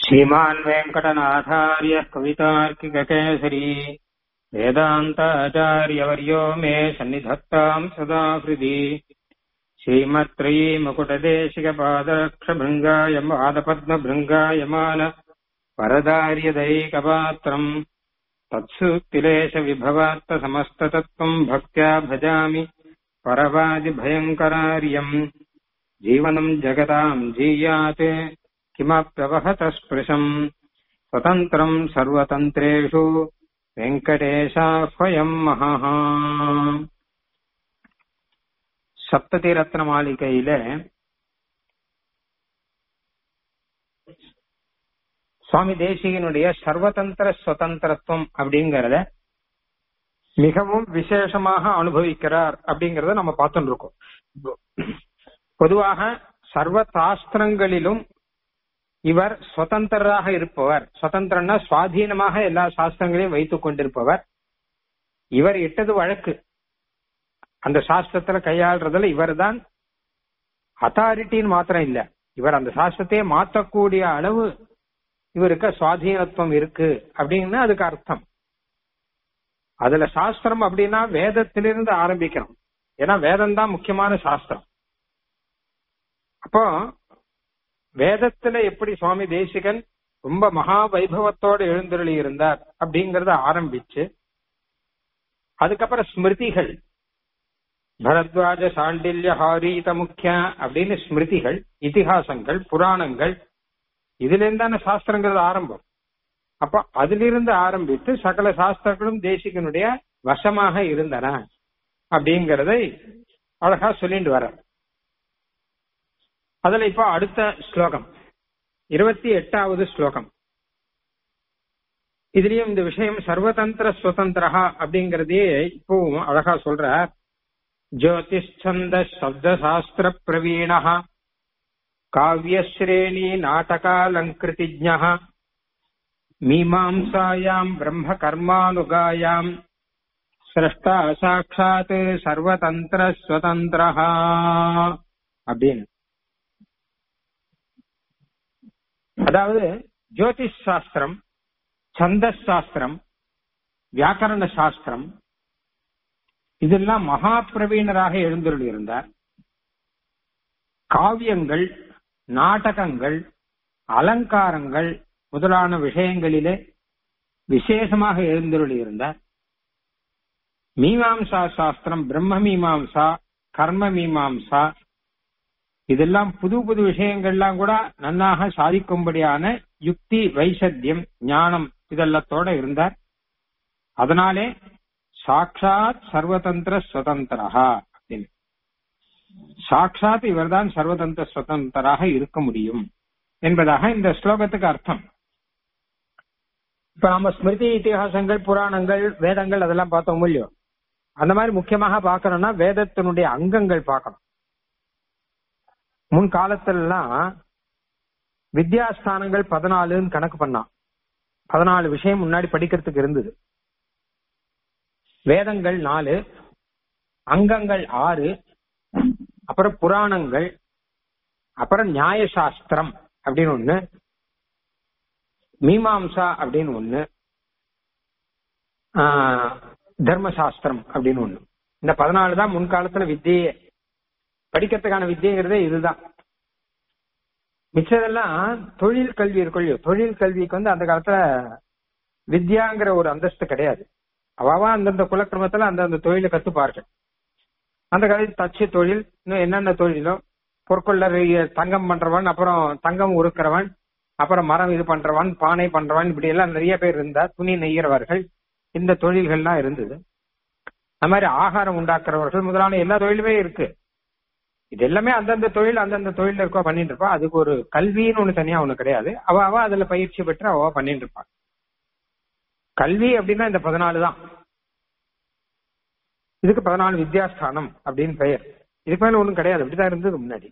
श्रीमान् वेङ्कटनाथार्यः कवितार्किककेसरी वेदान्ताचार्यवर्यो मे सन्निधत्ताम् सदा हृदि श्रीमत्त्रयी मुकुटदेशिकपादरक्षभृङ्गाय पादपद्मभृङ्गायमान वरदार्यदैकपात्रम् तत्सूक्तिलेशविभवात्तसमस्ततत्त्वम् भक्त्या भजामि परवादिभयङ्करार्यम् जीवनम् जगताम् जीयात् किमप्यवहत स्पृशम् स्वतन्त्रम् सर्वतन्त्रेषु வெங்கடேஷாஹயம் மகா சப்ததி ரத்ன மாளிகையில சுவாமி தேசிகனுடைய சர்வதந்திர சுதந்திரத்துவம் அப்படிங்கறத மிகவும் விசேஷமாக அனுபவிக்கிறார் அப்படிங்கறத நம்ம பார்த்துட்டு இருக்கோம் பொதுவாக சர்வ சாஸ்திரங்களிலும் இவர் சுதந்திரராக இருப்பவர் சுதந்திரன்னா சுவாதீனமாக எல்லா சாஸ்திரங்களையும் வைத்துக் கொண்டிருப்பவர் இவர் இட்டது வழக்கு அந்த சாஸ்திரத்துல கையாளுறதுல இவர் தான் அத்தாரிட்டின்னு மாத்திரம் இல்ல இவர் அந்த சாஸ்திரத்தையே மாற்றக்கூடிய அளவு இவருக்கு சுவாதீனத்துவம் இருக்கு அப்படின்னு அதுக்கு அர்த்தம் அதுல சாஸ்திரம் அப்படின்னா வேதத்திலிருந்து ஆரம்பிக்கணும் ஏன்னா வேதம் தான் முக்கியமான சாஸ்திரம் அப்போ வேதத்துல எப்படி சுவாமி தேசிகன் ரொம்ப மகா வைபவத்தோடு எழுந்தருளி இருந்தார் அப்படிங்கறத ஆரம்பிச்சு அதுக்கப்புறம் ஸ்மிருதிகள் பரத்வாஜ சாண்டில்ய ஹாரீத முக்கிய அப்படின்னு ஸ்மிருதிகள் இதிகாசங்கள் புராணங்கள் இதுல இருந்தான சாஸ்திரங்கள் ஆரம்பம் அப்ப அதிலிருந்து ஆரம்பித்து சகல சாஸ்திரங்களும் தேசிகனுடைய வசமாக இருந்தன அப்படிங்கறதை அழகா சொல்லிட்டு வர அதுல இப்போ அடுத்த ஸ்லோகம் இருபத்தி எட்டாவது ஸ்லோகம் இதுலயும் இந்த விஷயம் சர்வதந்திர சுதந்திரா அப்படிங்கறதே இப்பவும் அழகா சொல்ற ஜோதிஷ்சந்த சப்த சாஸ்திர பிரவீண காவியஸ்ரேணி நாடகாலங்கிருதிஜ மீமாம்சாயாம் பிரம்ம கர்மானுகாயாம் சிரஷ்டா சாட்சாத் சர்வதந்திர சுதந்திரா அப்படின்னு அதாவது ஜோதிஷ் சாஸ்திரம் சந்த சாஸ்திரம் வியாக்கரண சாஸ்திரம் இதெல்லாம் மகா பிரவீணராக எழுந்தருள் இருந்தார் காவியங்கள் நாடகங்கள் அலங்காரங்கள் முதலான விஷயங்களிலே விசேஷமாக எழுந்தருள் இருந்தார் மீமாம்சா சாஸ்திரம் பிரம்ம மீமாம்சா கர்ம மீமாம்சா இதெல்லாம் புது புது விஷயங்கள்லாம் கூட நன்னாக சாதிக்கும்படியான யுக்தி வைசத்தியம் ஞானம் இதெல்லாத்தோட இருந்தார் அதனாலே சாட்சாத் சர்வதந்திர சுதந்திரா அப்படின்னு சாட்சாத் இவர்தான் சர்வதந்திர சுதந்திராக இருக்க முடியும் என்பதாக இந்த ஸ்லோகத்துக்கு அர்த்தம் இப்ப நம்ம ஸ்மிருதி இத்திஹாசங்கள் புராணங்கள் வேதங்கள் அதெல்லாம் பார்த்தோம் இல்லையோ அந்த மாதிரி முக்கியமாக பார்க்கணும்னா வேதத்தினுடைய அங்கங்கள் பார்க்கணும் முன் காலத்திலாம் வித்யாஸ்தானங்கள் பதினாலுன்னு கணக்கு பண்ணான் பதினாலு விஷயம் முன்னாடி படிக்கிறதுக்கு இருந்தது வேதங்கள் நாலு அங்கங்கள் ஆறு அப்புறம் புராணங்கள் அப்புறம் நியாயசாஸ்திரம் அப்படின்னு ஒண்ணு மீமாம்சா அப்படின்னு ஒண்ணு தர்மசாஸ்திரம் அப்படின்னு ஒண்ணு இந்த பதினாலு தான் முன்காலத்துல வித்தியே படிக்கிறதுக்கான வித்தியங்கிறதே இதுதான் மிச்சதெல்லாம் தொழில் கல்வி இருக்கும் தொழில் கல்விக்கு வந்து அந்த காலத்துல வித்யாங்கிற ஒரு அந்தஸ்து கிடையாது அவாவா அந்தந்த குலக்கிரமத்துல அந்தந்த தொழிலை கத்துப்பார்கள் அந்த காலத்தில் தச்சு தொழில் இன்னும் என்னென்ன தொழிலோ பொற்கொள்ளர் தங்கம் பண்றவன் அப்புறம் தங்கம் உருக்கிறவன் அப்புறம் மரம் இது பண்றவன் பானை பண்றவன் இப்படி எல்லாம் நிறைய பேர் இருந்தா துணி நெய்கிறவர்கள் இந்த தொழில்கள்லாம் இருந்தது அது மாதிரி ஆகாரம் உண்டாக்குறவர்கள் முதலான எல்லா தொழிலுமே இருக்கு இது எல்லாமே அந்தந்த தொழில் அந்தந்த தொழில இருக்கோ பண்ணிட்டு இருப்பா அதுக்கு ஒரு கல்வின்னு ஒண்ணு தனியா ஒண்ணு கிடையாது அவ அவ அதுல பயிற்சி பெற்று அவ பண்ணிட்டு இருப்பா கல்வி அப்படின்னா இந்த பதினாலு தான் இதுக்கு பதினாலு வித்யாஸ்தானம் அப்படின்னு பெயர் இதுக்கு மேல ஒண்ணும் கிடையாது அப்படிதான் இருந்தது முன்னாடி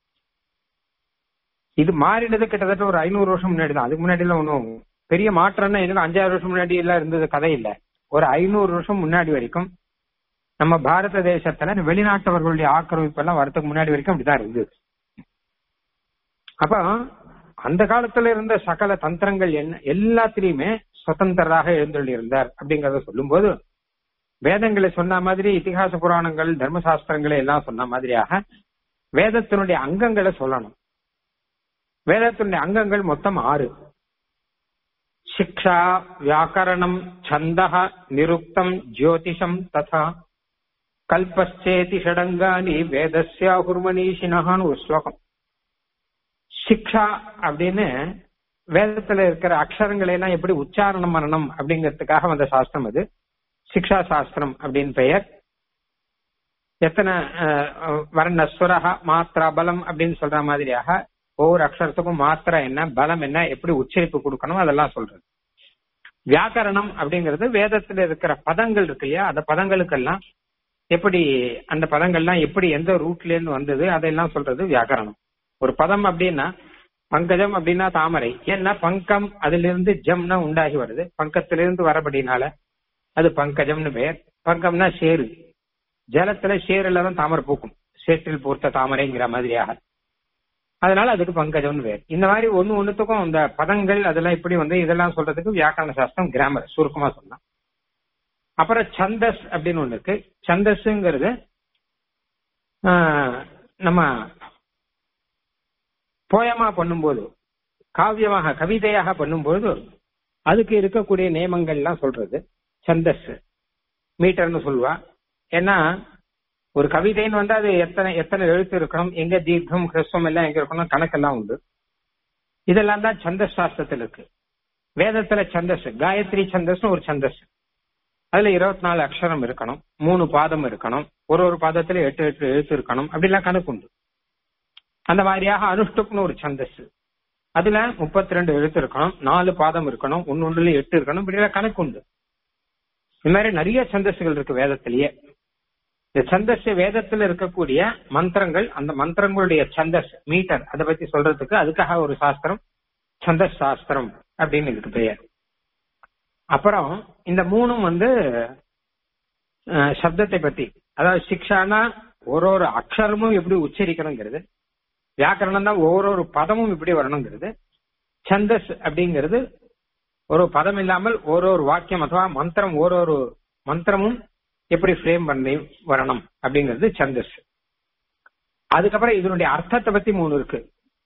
இது மாறினது கிட்டத்தட்ட ஒரு ஐநூறு வருஷம் முன்னாடி தான் அதுக்கு முன்னாடி எல்லாம் ஒன்றும் பெரிய மாற்றம்னா எதுவும் அஞ்சாறு வருஷம் முன்னாடி எல்லாம் இருந்தது கதை இல்ல ஒரு ஐநூறு வருஷம் முன்னாடி வரைக்கும் நம்ம பாரத தேசத்துல வெளிநாட்டவர்களுடைய ஆக்கிரமிப்பு எல்லாம் வரதுக்கு முன்னாடி வரைக்கும் அப்படிதான் இருந்தது அப்ப அந்த காலத்துல இருந்த சகல தந்திரங்கள் என்ன எல்லாத்திலையுமே சுதந்திரராக எழுந்தொள்ளி இருந்தார் அப்படிங்கறத சொல்லும்போது வேதங்களை சொன்ன மாதிரி இதிகாச புராணங்கள் தர்மசாஸ்திரங்களை எல்லாம் சொன்ன மாதிரியாக வேதத்தினுடைய அங்கங்களை சொல்லணும் வேதத்தினுடைய அங்கங்கள் மொத்தம் ஆறு சிக்ஷா வியாக்கரணம் சந்தக நிருக்தம் ஜோதிஷம் ததா கல்பஸ்சேதி ஷடங்கானி வேதஸ்யாகுர்மனீஷினஹான்னு ஒரு ஸ்லோகம் சிக்ஷா அப்படின்னு வேதத்துல இருக்கிற அக்ஷரங்களை எல்லாம் எப்படி உச்சாரணம் பண்ணணும் அப்படிங்கிறதுக்காக வந்த சாஸ்திரம் அது சிக்ஷா சாஸ்திரம் அப்படின்னு பெயர் எத்தனை வர்ணஸ்வரஹா மாத்திரா பலம் அப்படின்னு சொல்ற மாதிரியாக ஒவ்வொரு அக்ஷரத்துக்கும் மாத்திரை என்ன பலம் என்ன எப்படி உச்சரிப்பு கொடுக்கணும் அதெல்லாம் சொல்றது வியாக்கரணம் அப்படிங்கிறது வேதத்துல இருக்கிற பதங்கள் இருக்கு இல்லையா அந்த பதங்களுக்கெல்லாம் எப்படி அந்த பதங்கள்லாம் எப்படி எந்த ரூட்ல இருந்து வந்தது அதெல்லாம் சொல்றது வியாக்கரணம் ஒரு பதம் அப்படின்னா பங்கஜம் அப்படின்னா தாமரை ஏன்னா பங்கம் அதுல இருந்து ஜம்னா உண்டாகி வருது பங்கத்திலிருந்து வரபடினால அது பங்கஜம்னு பெயர் பங்கம்னா சேரு ஜலத்துல சேருல தான் தாமரை பூக்கும் சேற்றில் பூர்த்த தாமரைங்கிற மாதிரியாக அதனால அதுக்கு பங்கஜம்னு பேர் இந்த மாதிரி ஒண்ணு ஒண்ணுத்துக்கும் இந்த பதங்கள் அதெல்லாம் இப்படி வந்து இதெல்லாம் சொல்றதுக்கு வியாக்கரண சாஸ்திரம் கிராமர் சுருக்கமா சொல்லலாம் அப்புறம் சந்தஸ் அப்படின்னு ஒண்ணு இருக்கு சந்தஸ்ங்கிறது நம்ம போயமா பண்ணும்போது காவியமாக கவிதையாக பண்ணும்போது அதுக்கு இருக்கக்கூடிய நியமங்கள்லாம் சொல்றது சந்தஸ் மீட்டர்னு சொல்லுவா ஏன்னா ஒரு கவிதைன்னு வந்து அது எத்தனை எத்தனை எழுத்து இருக்கணும் எங்க தீர்க்கம் ஹிரஸ்வம் எல்லாம் எங்க இருக்கணும் கணக்கெல்லாம் உண்டு இதெல்லாம் தான் சந்தஸ் சாஸ்திரத்தில் இருக்கு வேதத்துல சந்தஸ் காயத்ரி சந்தஸ்னு ஒரு சந்தஸ் அதுல இருபத்தி நாலு அக்ஷரம் இருக்கணும் மூணு பாதம் இருக்கணும் ஒரு ஒரு பாதத்துல எட்டு எட்டு எழுத்து இருக்கணும் அப்படிலாம் கணக்கு உண்டு அந்த மாதிரியாக அனுஷ்டுப்னு ஒரு சந்தஸ் அதுல முப்பத்தி ரெண்டு எழுத்து இருக்கணும் நாலு பாதம் இருக்கணும் ஒன்னு ஒண்ணுல எட்டு இருக்கணும் இப்படிலாம் கணக்கு உண்டு இந்த மாதிரி நிறைய சந்தஸ்கள் இருக்கு வேதத்திலேயே இந்த சந்தஸ் வேதத்துல இருக்கக்கூடிய மந்திரங்கள் அந்த மந்திரங்களுடைய சந்தஸ் மீட்டர் அதை பத்தி சொல்றதுக்கு அதுக்காக ஒரு சாஸ்திரம் சந்தஸ் சாஸ்திரம் அப்படின்னு இதுக்கு பெயர் அப்புறம் இந்த மூணும் வந்து சப்தத்தை பத்தி அதாவது சிக்ஷானா ஒரு ஒரு அக்ஷரமும் எப்படி உச்சரிக்கணுங்கிறது வியாக்கரணம் தான் ஒவ்வொரு பதமும் இப்படி வரணுங்கிறது சந்தஸ் அப்படிங்கிறது ஒரு பதம் இல்லாமல் ஒரு ஒரு வாக்கியம் அथवा மந்திரம் ஒரு ஒரு மந்திரமும் எப்படி ஃப்ரேம் பண்ணி வரணும் அப்படிங்கிறது சந்தஸ் அதுக்கப்புறம் இதனுடைய அர்த்தத்தை பத்தி மூணு இருக்கு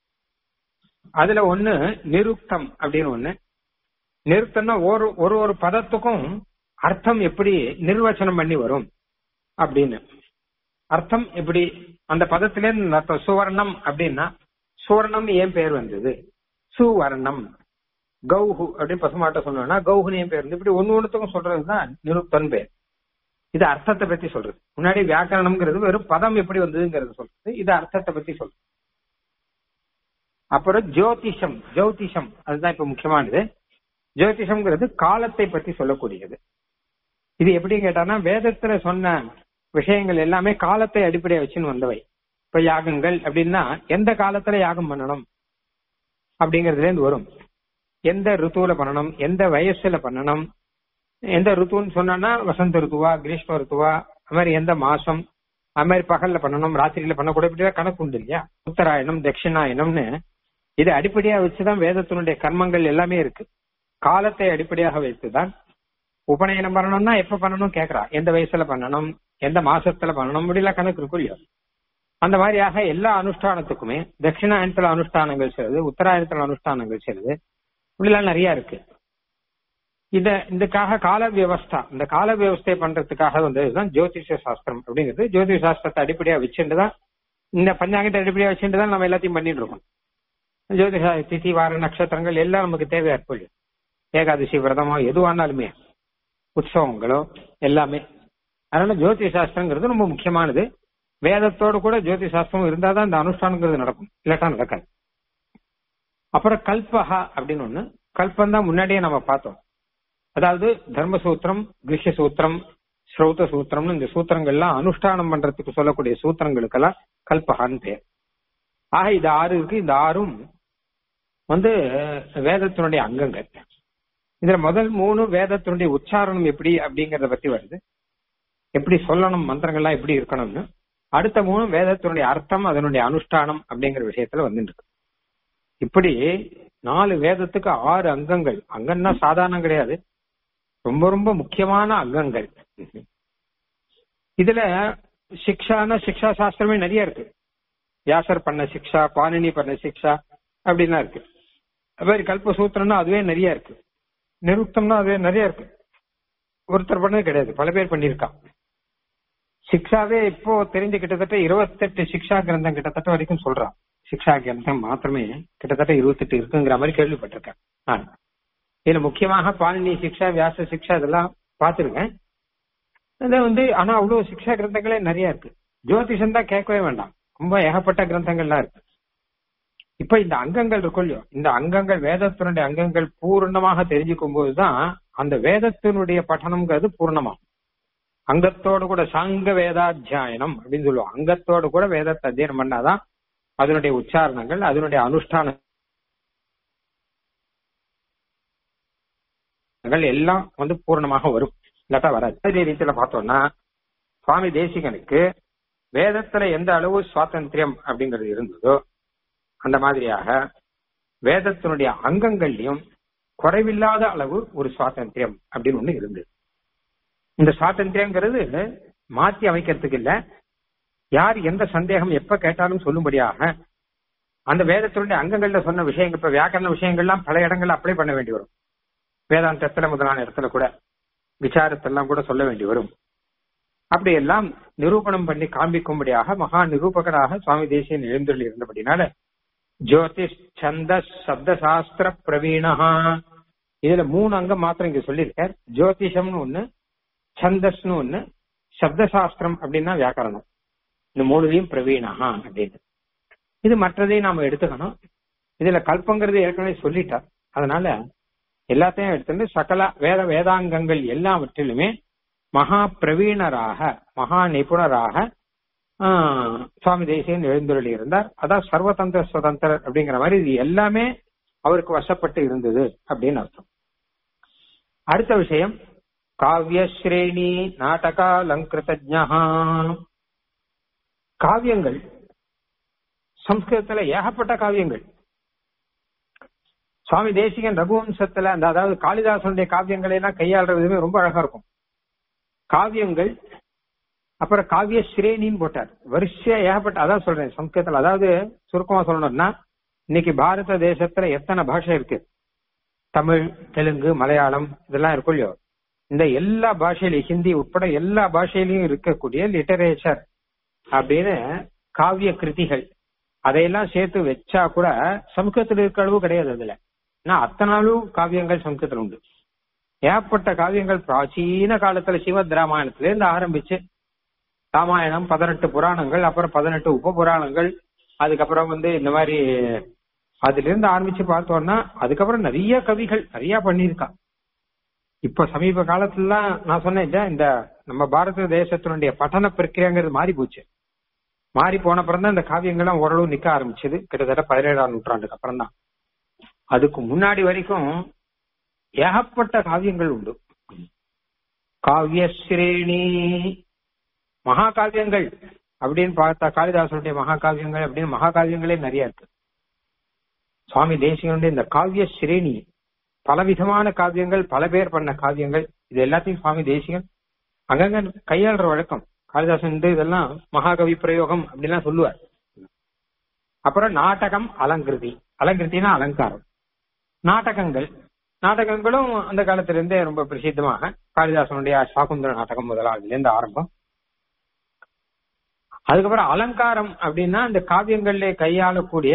அதுல ஒண்ணு நிருக்தம் அப்படின்னு ஒண்ணு நிறுத்தம்னா ஒரு ஒரு ஒரு பதத்துக்கும் அர்த்தம் எப்படி நிர்வச்சனம் பண்ணி வரும் அப்படின்னு அர்த்தம் எப்படி அந்த பதத்திலேருந்து அர்த்தம் சுவர்ணம் அப்படின்னா சுவர்ணம் ஏன் பேர் வந்தது சுவர்ணம் கௌஹு அப்படின்னு பசுமாட்ட சொன்னோம்னா கௌஹுன்னு ஏன் பேர் வந்து இப்படி ஒன்னு ஒண்ணுத்துக்கும் சொல்றதுதான் நிருப்தன் பேர் இது அர்த்தத்தை பத்தி சொல்றது முன்னாடி வியாக்கரணம்ங்கிறது வெறும் பதம் எப்படி வந்ததுங்கிறது சொல்றது இது அர்த்தத்தை பத்தி சொல்றது அப்புறம் ஜோதிஷம் ஜோதிஷம் அதுதான் இப்ப முக்கியமானது ஜோதிஷம்ங்கிறது காலத்தை பத்தி சொல்லக்கூடியது இது எப்படி கேட்டானா வேதத்துல சொன்ன விஷயங்கள் எல்லாமே காலத்தை அடிப்படையா வச்சுன்னு வந்தவை இப்ப யாகங்கள் அப்படின்னா எந்த காலத்துல யாகம் பண்ணணும் அப்படிங்கறதுல இருந்து வரும் எந்த ருத்துவில பண்ணணும் எந்த வயசுல பண்ணணும் எந்த ருத்துன்னு சொன்னா வசந்த ருத்துவா கிரீஷ்ம ருத்துவா அது மாதிரி எந்த மாசம் அது மாதிரி பகல்ல பண்ணணும் ராத்திரியில பண்ணக்கூட இப்படிதான் கணக்கு உண்டு இல்லையா உத்தராயணம் தட்சிணாயனம்னு இது அடிப்படையா வச்சுதான் வேதத்தினுடைய கர்மங்கள் எல்லாமே இருக்கு காலத்தை அடிப்படையாக வைத்துதான் உபநயனம் பண்ணணும்னா எப்ப பண்ணணும் கேக்குறா எந்த வயசுல பண்ணணும் எந்த மாசத்துல பண்ணணும் இப்படிலாம் கணக்கு இருக்கும் இல்லையா அந்த மாதிரியாக எல்லா அனுஷ்டானத்துக்குமே தட்சிணாயனத்துல அனுஷ்டானங்கள் செய்யுது உத்தராயணத்துல அனுஷ்டானங்கள் செய்யுது இப்படிலாம் நிறைய இருக்கு இத இதுக்காக கால வியவஸ்தா இந்த கால வியவஸ்தை பண்றதுக்காக வந்ததுதான் ஜோதிஷ சாஸ்திரம் அப்படிங்கிறது ஜோதிஷ சாஸ்திரத்தை அடிப்படையா வச்சுட்டு தான் இந்த பஞ்சாங்கத்தை அடிப்படையா வச்சுட்டு தான் நம்ம எல்லாத்தையும் பண்ணிட்டு இருக்கோம் ஜோதிஷ திதி வார நட்சத்திரங்கள் எல்லாம் நமக்கு தேவையா இருக்கும் இல்லையா ஏகாதசி விரதமோ எதுவானாலுமே உற்சவங்களோ எல்லாமே அதனால ஜோதிஷ சாஸ்திரங்கிறது ரொம்ப முக்கியமானது வேதத்தோடு கூட ஜோதிஷ சாஸ்திரம் இருந்தாதான் இந்த அனுஷ்டானங்கிறது நடக்கும் இல்லாட்டா நடக்காது அப்புறம் கல்பஹா அப்படின்னு ஒண்ணு கல்பம் தான் முன்னாடியே நம்ம பார்த்தோம் அதாவது தர்மசூத்திரம் கிருஷ்ய சூத்திரம் ஸ்ரௌத சூத்திரம்னு இந்த சூத்திரங்கள்லாம் அனுஷ்டானம் பண்றதுக்கு சொல்லக்கூடிய சூத்திரங்களுக்கெல்லாம் கல்பகான்னு பேர் ஆக இது ஆறு இருக்கு இந்த ஆறும் வந்து வேதத்தினுடைய அங்கங்கள் இதுல முதல் மூணு வேதத்தினுடைய உச்சாரணம் எப்படி அப்படிங்கறத பத்தி வருது எப்படி சொல்லணும் மந்திரங்கள்லாம் எப்படி இருக்கணும்னு அடுத்த மூணு வேதத்தினுடைய அர்த்தம் அதனுடைய அனுஷ்டானம் அப்படிங்கிற விஷயத்துல வந்துட்டு இருக்கு இப்படி நாலு வேதத்துக்கு ஆறு அங்கங்கள் அங்கம்னா சாதாரணம் கிடையாது ரொம்ப ரொம்ப முக்கியமான அங்கங்கள் இதுல சிக்ஷான சிக்ஷா சாஸ்திரமே நிறைய இருக்கு வியாசர் பண்ண சிக்ஷா பாணினி பண்ண சிக்ஷா அப்படின்லாம் இருக்கு அது மாதிரி கல்பசூத்திரம்னா அதுவே நிறைய இருக்கு நிருக்தம்னா அதுவே நிறைய இருக்கு ஒருத்தர் பண்ணது கிடையாது பல பேர் பண்ணியிருக்கான் சிக்ஷாவே இப்போ தெரிஞ்ச கிட்டத்தட்ட இருபத்தெட்டு சிக்ஷா கிரந்தம் கிட்டத்தட்ட வரைக்கும் சொல்றான் சிக்ஷா கிரந்தம் மாத்திரமே கிட்டத்தட்ட இருபத்தெட்டு இருக்குங்கிற மாதிரி கேள்விப்பட்டிருக்கேன் நான் இதுல முக்கியமாக பாலினி சிக்ஷா வியாச சிக்ஷா இதெல்லாம் பார்த்திருக்கேன் அதுல வந்து ஆனா அவ்வளவு சிக்ஷா கிரந்தங்களே நிறைய இருக்கு ஜோதிஷம் தான் கேட்கவே வேண்டாம் ரொம்ப ஏகப்பட்ட கிரந்தங்கள்லாம் இருக்கு இப்ப இந்த அங்கங்கள் இருக்கும் இல்லையோ இந்த அங்கங்கள் வேதத்தினுடைய அங்கங்கள் பூர்ணமாக தெரிஞ்சுக்கும் போதுதான் அந்த வேதத்தினுடைய பட்டணம்ங்கிறது பூர்ணமாகும் அங்கத்தோடு கூட சாங்க வேதாத்தியாயனம் அப்படின்னு சொல்லுவோம் அங்கத்தோடு கூட வேதத்தை அத்தியனம் பண்ணாதான் அதனுடைய உச்சாரணங்கள் அதனுடைய அனுஷ்டானங்கள் எல்லாம் வந்து பூர்ணமாக வரும் இல்லாட்டா வராது அதே ரீதியில பார்த்தோம்னா சுவாமி தேசிகனுக்கு வேதத்துல எந்த அளவு சுவாதந்திரியம் அப்படிங்கிறது இருந்ததோ அந்த மாதிரியாக வேதத்தினுடைய அங்கங்கள்லயும் குறைவில்லாத அளவு ஒரு சுவாதந்திரியம் அப்படின்னு ஒண்ணு இருந்தது இந்த சுவாதந்திரியங்கிறது மாத்தி அமைக்கிறதுக்கு இல்ல யார் எந்த சந்தேகம் எப்ப கேட்டாலும் சொல்லும்படியாக அந்த வேதத்தினுடைய அங்கங்கள்ல சொன்ன விஷயங்கள் இப்ப வியாக்கரண விஷயங்கள்லாம் பல இடங்கள்ல அப்ளை பண்ண வேண்டி வரும் வேதாந்தத்துல முதலான இடத்துல கூட விசாரத்தெல்லாம் கூட சொல்ல வேண்டி வரும் அப்படி எல்லாம் நிரூபணம் பண்ணி காண்பிக்கும்படியாக மகா நிரூபகராக சுவாமி தேசியன் எழுந்தொள்ளி இருந்தபடினால ஜோதிஷ் சந்த சப்த சாஸ்திர பிரவீணஹா இதுல மூணு அங்கம் மாத்திரம் இங்க சொல்லியிருக்கார் ஜோதிஷம்னு ஒண்ணு சந்தஸ்னு ஒண்ணு சப்தசாஸ்திரம் அப்படின்னா வியாக்கரணம் இந்த மூணுலையும் பிரவீணஹா அப்படின்னு இது மற்றதையும் நாம எடுத்துக்கணும் இதுல கல்பங்கிறது ஏற்கனவே சொல்லிட்டார் அதனால எல்லாத்தையும் எடுத்துட்டு சகல வேத வேதாங்கங்கள் எல்லாவற்றிலுமே மகா பிரவீணராக மகா நிபுணராக சுவாமி தேசியன் எழுந்துள்ளி இருந்தார் அதான் சர்வதந்திர சுதந்திரர் அப்படிங்கிற மாதிரி இது எல்லாமே அவருக்கு வசப்பட்டு இருந்தது அப்படின்னு அர்த்தம் அடுத்த விஷயம் காவியஸ்ரேணி நாடகாலங்கிருத்தஜா காவியங்கள் சம்ஸ்கிருதத்துல ஏகப்பட்ட காவியங்கள் சுவாமி தேசிகன் ரகுவம்சத்துல அந்த அதாவது காளிதாசனுடைய காவியங்களை எல்லாம் கையாளுற விதமே ரொம்ப அழகா இருக்கும் காவியங்கள் அப்புறம் காவிய ஸ்ரேணின்னு போட்டார் வரிசையா ஏகப்பட்ட அதான் சொல்றேன் சம்ஸ்கிருதத்துல அதாவது சுருக்கமா சொல்லணும்னா இன்னைக்கு பாரத தேசத்துல எத்தனை பாஷை இருக்கு தமிழ் தெலுங்கு மலையாளம் இதெல்லாம் இருக்கும் இல்லையோ இந்த எல்லா பாஷையிலையும் ஹிந்தி உட்பட எல்லா பாஷையிலையும் இருக்கக்கூடிய லிட்டரேச்சர் அப்படின்னு காவிய கிருதிகள் அதையெல்லாம் சேர்த்து வச்சா கூட சமூகத்தில் இருக்க அளவு கிடையாது அதுல ஏன்னா அத்தனை அளவு காவியங்கள் சமூகத்தில் உண்டு ஏகப்பட்ட காவியங்கள் பிராச்சீன காலத்துல சிவத் ராமாயணத்துல இருந்து ஆரம்பிச்சு ராமாயணம் பதினெட்டு புராணங்கள் அப்புறம் பதினெட்டு உப புராணங்கள் அதுக்கப்புறம் வந்து இந்த மாதிரி அதுல இருந்து ஆரம்பிச்சு பார்த்தோம்னா அதுக்கப்புறம் நிறைய கவிகள் நிறைய பண்ணியிருக்கா இப்ப சமீப காலத்துலலாம் நான் சொன்னேன் இல்லையா, இந்த நம்ம பாரத தேசத்தினுடைய பட்டண பிரக்கிரியாங்கிறது மாறி போச்சு மாறி போன அப்புறம் தான் இந்த காவியங்கள்லாம் ஓரளவு நிக்க ஆரம்பிச்சது கிட்டத்தட்ட பதினேழாம் நூற்றாண்டுக்கு அப்புறம் தான் அதுக்கு முன்னாடி வரைக்கும் ஏகப்பட்ட காவியங்கள் உண்டு காவிய ஸ்ரேணி மகாகாவியங்கள் அப்படின்னு பார்த்தா காளிதாசனுடைய மகாகாவியங்கள் அப்படின்னு மகாகாவியங்களே நிறைய இருக்கு சுவாமி தேசிகனுடைய இந்த காவிய ஸ்ரேணி பலவிதமான காவியங்கள் பல பேர் பண்ண காவியங்கள் இது எல்லாத்தையும் சுவாமி தேசிகன் அங்கங்க கையாளுற வழக்கம் காளிதாசன் இந்த இதெல்லாம் மகாகவி பிரயோகம் அப்படிலாம் சொல்லுவார் அப்புறம் நாடகம் அலங்கிருதி அலங்கிருத்தினா அலங்காரம் நாடகங்கள் நாடகங்களும் அந்த காலத்திலிருந்தே ரொம்ப பிரசித்தமாக காளிதாசனுடைய சாகுந்தர நாடகம் முதலாவதுல இருந்து ஆரம்பம் அதுக்கப்புறம் அலங்காரம் அப்படின்னா இந்த காவியங்கள்ல கையாளக்கூடிய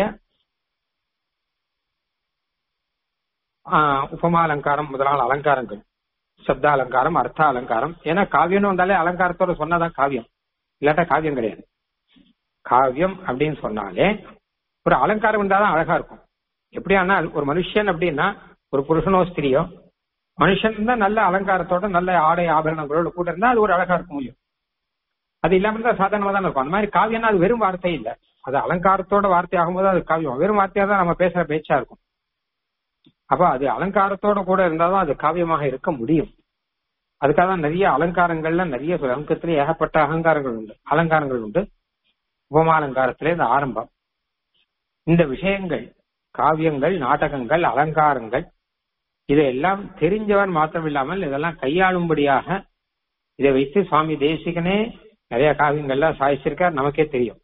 ஆஹ், உபமா அலங்காரம் முதலான அலங்காரங்கள் சப்த அலங்காரம் அர்த்த அலங்காரம் ஏன்னா காவியம்னு வந்தாலே அலங்காரத்தோட சொன்னாதான் காவியம் இல்லாட்டா காவியம் கிடையாது காவியம் அப்படின்னு சொன்னாலே ஒரு அலங்காரம் இருந்தாதான் அழகா இருக்கும் எப்படியானா ஒரு மனுஷன் அப்படின்னா ஒரு புருஷனோ ஸ்திரியோ மனுஷன் தான் நல்ல அலங்காரத்தோட நல்ல ஆடை ஆபரணங்களோட கூட இருந்தா அது ஒரு அழகா இருக்க முடியும் அது இல்லாம இருந்தா சாதாரணமா தான் இருக்கும் அந்த மாதிரி காவியம்னா அது வெறும் வார்த்தை இல்ல அது அலங்காரத்தோட வார்த்தை ஆகும்போது அது காவியம் வெறும் வார்த்தையா தான் நம்ம பேசுற பேச்சா இருக்கும் அப்ப அது அலங்காரத்தோட கூட இருந்தாதான் அது காவியமாக இருக்க முடியும் அதுக்காக தான் நிறைய அலங்காரங்கள்ல நிறைய சொல்ல- அங்கத்துல ஏகப்பட்ட அலங்காரங்கள் உண்டு அலங்காரங்கள் உண்டு உபமாலங்காரத்திலே இந்த ஆரம்பம் இந்த விஷயங்கள் காவியங்கள் நாடகங்கள் அலங்காரங்கள் இதையெல்லாம் தெரிஞ்சவன் மாத்திரம் இல்லாமல் இதெல்லாம் கையாளும்படியாக இதை வைத்து சுவாமி தேசிகனே நிறைய காவியங்கள்லாம் சாதிச்சிருக்கார் நமக்கே தெரியும்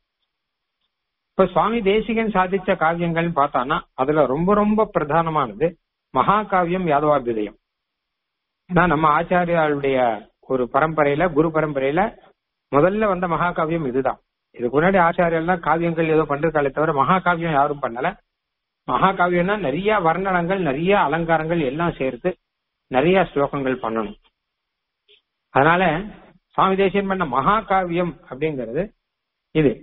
இப்ப சுவாமி தேசிகன் சாதிச்ச காவியங்கள்னு பார்த்தான்னா அதுல ரொம்ப ரொம்ப பிரதானமானது மகாகாவியம் யாதவாபியுதயம் ஏன்னா நம்ம ஆச்சாரியாளுடைய ஒரு பரம்பரையில குரு பரம்பரையில முதல்ல வந்த மகாகாவியம் இதுதான் இதுக்கு முன்னாடி ஆச்சாரியெல்லாம் காவியங்கள் ஏதோ பண்றதுக்காலே தவிர மகாகாவியம் யாரும் பண்ணல மகாகாவியம்னா நிறைய வர்ணனங்கள் நிறைய அலங்காரங்கள் எல்லாம் சேர்த்து நிறைய ஸ்லோகங்கள் பண்ணணும் அதனால சுவாமி தேசியன் பண்ண மகாகாவியம் அப்படிங்கிறது இது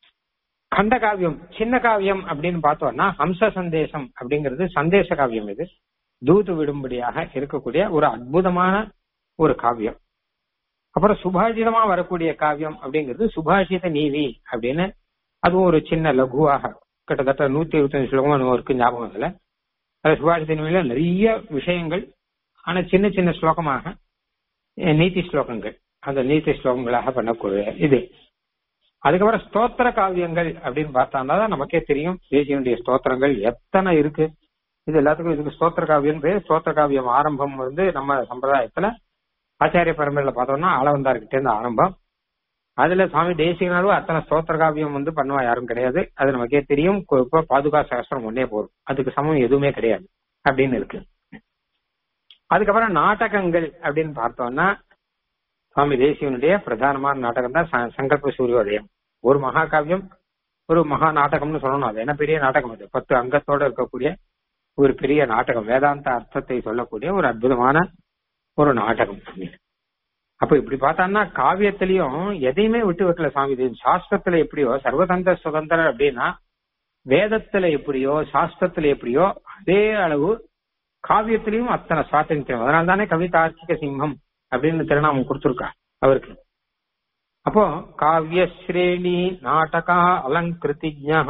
கண்ட காவியம் சின்ன காவியம் அப்படின்னு பார்த்தோம்னா ஹம்ச சந்தேசம் அப்படிங்கிறது சந்தேச காவியம் இது தூது விடும்படியாக இருக்கக்கூடிய ஒரு அற்புதமான ஒரு காவியம் அப்புறம் சுபாஷிதமா வரக்கூடிய காவியம் அப்படிங்கிறது சுபாஷித நீதி அப்படின்னு அதுவும் ஒரு சின்ன லகுவாக கிட்டத்தட்ட நூத்தி இருபத்தஞ்சு ஸ்லோகம் இருக்கு ஞாபகம் அதுல அது சுபாஷித நீதியில நிறைய விஷயங்கள் ஆனா சின்ன சின்ன ஸ்லோகமாக நீதி ஸ்லோகங்கள் அந்த நீதி ஸ்லோகங்களாக பண்ணக்கூடிய இது அதுக்கப்புறம் ஸ்தோத்திர காவியங்கள் அப்படின்னு பார்த்தோம்னா தான் நமக்கே தெரியும் தேசியனுடைய ஸ்தோத்திரங்கள் எத்தனை இருக்கு இது எல்லாத்துக்கும் இதுக்கு ஸ்தோத்திர காவியம் பேர் ஸ்தோத்திர காவியம் ஆரம்பம் வந்து நம்ம சம்பிரதாயத்துல ஆச்சாரிய பரம்பரையில பார்த்தோம்னா ஆளவந்தார்கிட்ட இருந்து ஆரம்பம் அதுல சுவாமி தேசிகனாலும் அத்தனை ஸ்தோத்திர காவியம் வந்து பண்ணுவா யாரும் கிடையாது அது நமக்கே தெரியும் இப்ப பாதுகா சாஸ்திரம் ஒன்னே போதும் அதுக்கு சமம் எதுவுமே கிடையாது அப்படின்னு இருக்கு அதுக்கப்புறம் நாடகங்கள் அப்படின்னு பார்த்தோம்னா சுவாமி தேசியனுடைய பிரதானமான நாடகம் தான் சங்கல்ப சூரியோதயம் ஒரு மகாகாவியம் ஒரு மகா நாடகம்னு சொல்லணும் அது என்ன பெரிய நாடகம் அது பத்து அங்கத்தோட இருக்கக்கூடிய ஒரு பெரிய நாடகம் வேதாந்த அர்த்தத்தை சொல்லக்கூடிய ஒரு அற்புதமான ஒரு நாடகம் அப்ப இப்படி பார்த்தான்னா காவியத்திலையும் எதையுமே விட்டு வைக்கல சுவாமி தேவன் சாஸ்திரத்துல எப்படியோ சர்வதந்திர சுதந்திரம் அப்படின்னா வேதத்துல எப்படியோ சாஸ்திரத்துல எப்படியோ அதே அளவு காவியத்திலையும் அத்தனை சுவாதந்திரம் அதனால தானே கவிதார்த்திக சிம்மம் அப்படின்னு திருநாமம் கொடுத்துருக்கா அவருக்கு அப்போ காவிய ஸ்ரேணி நாடகா அலங்கிருத்திஜா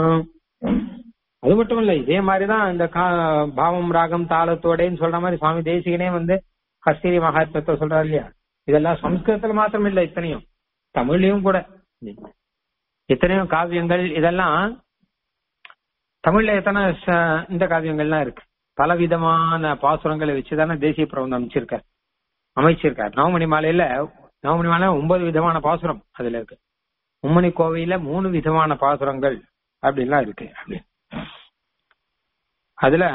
அது மட்டும் இல்ல இதே மாதிரிதான் இந்த பாவம் ராகம் தாளத்தோடன்னு சொல்ற மாதிரி சுவாமி தேசிகனே வந்து கஸ்தூரி மகாத்மத்தை சொல்றாரு இல்லையா இதெல்லாம் சம்ஸ்கிருதத்துல மாத்திரம் இல்ல இத்தனையும் தமிழ்லயும் கூட இத்தனையும் காவியங்கள் இதெல்லாம் தமிழ்ல எத்தனை இந்த காவியங்கள்லாம் இருக்கு பல விதமான பாசுரங்களை வச்சுதானே தேசிய பிரபந்தம் அமைச்சிருக்காரு அமைச்சிருக்கார் நவமணி மாலையில நவமணி மாலை ஒன்பது விதமான பாசுரம் அதுல இருக்கு உம்மணி கோவையில மூணு விதமான பாசுரங்கள் அப்படின்லாம் இருக்கு அப்படி அதுல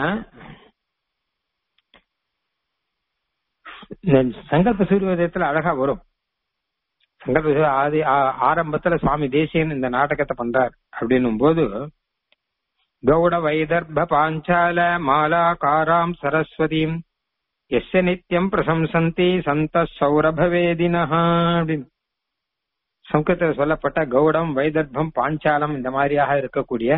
சங்கல்ப சூரியோதயத்துல அழகா வரும் சங்கல்ப ஆதி ஆரம்பத்துல சுவாமி தேசியன் இந்த நாடகத்தை பண்றார் அப்படின்னும் போது கௌட வைதர்ப பாஞ்சால மாலாகாராம் சரஸ்வதியும் எஸ் நித்தியம் பிரசம்சந்தி சந்த சௌரபவேதினா அப்படின்னு சம்ஸ்கிருதத்தில் சொல்லப்பட்ட கௌடம் வைதர்பம் பாஞ்சாலம் இந்த மாதிரியாக இருக்கக்கூடிய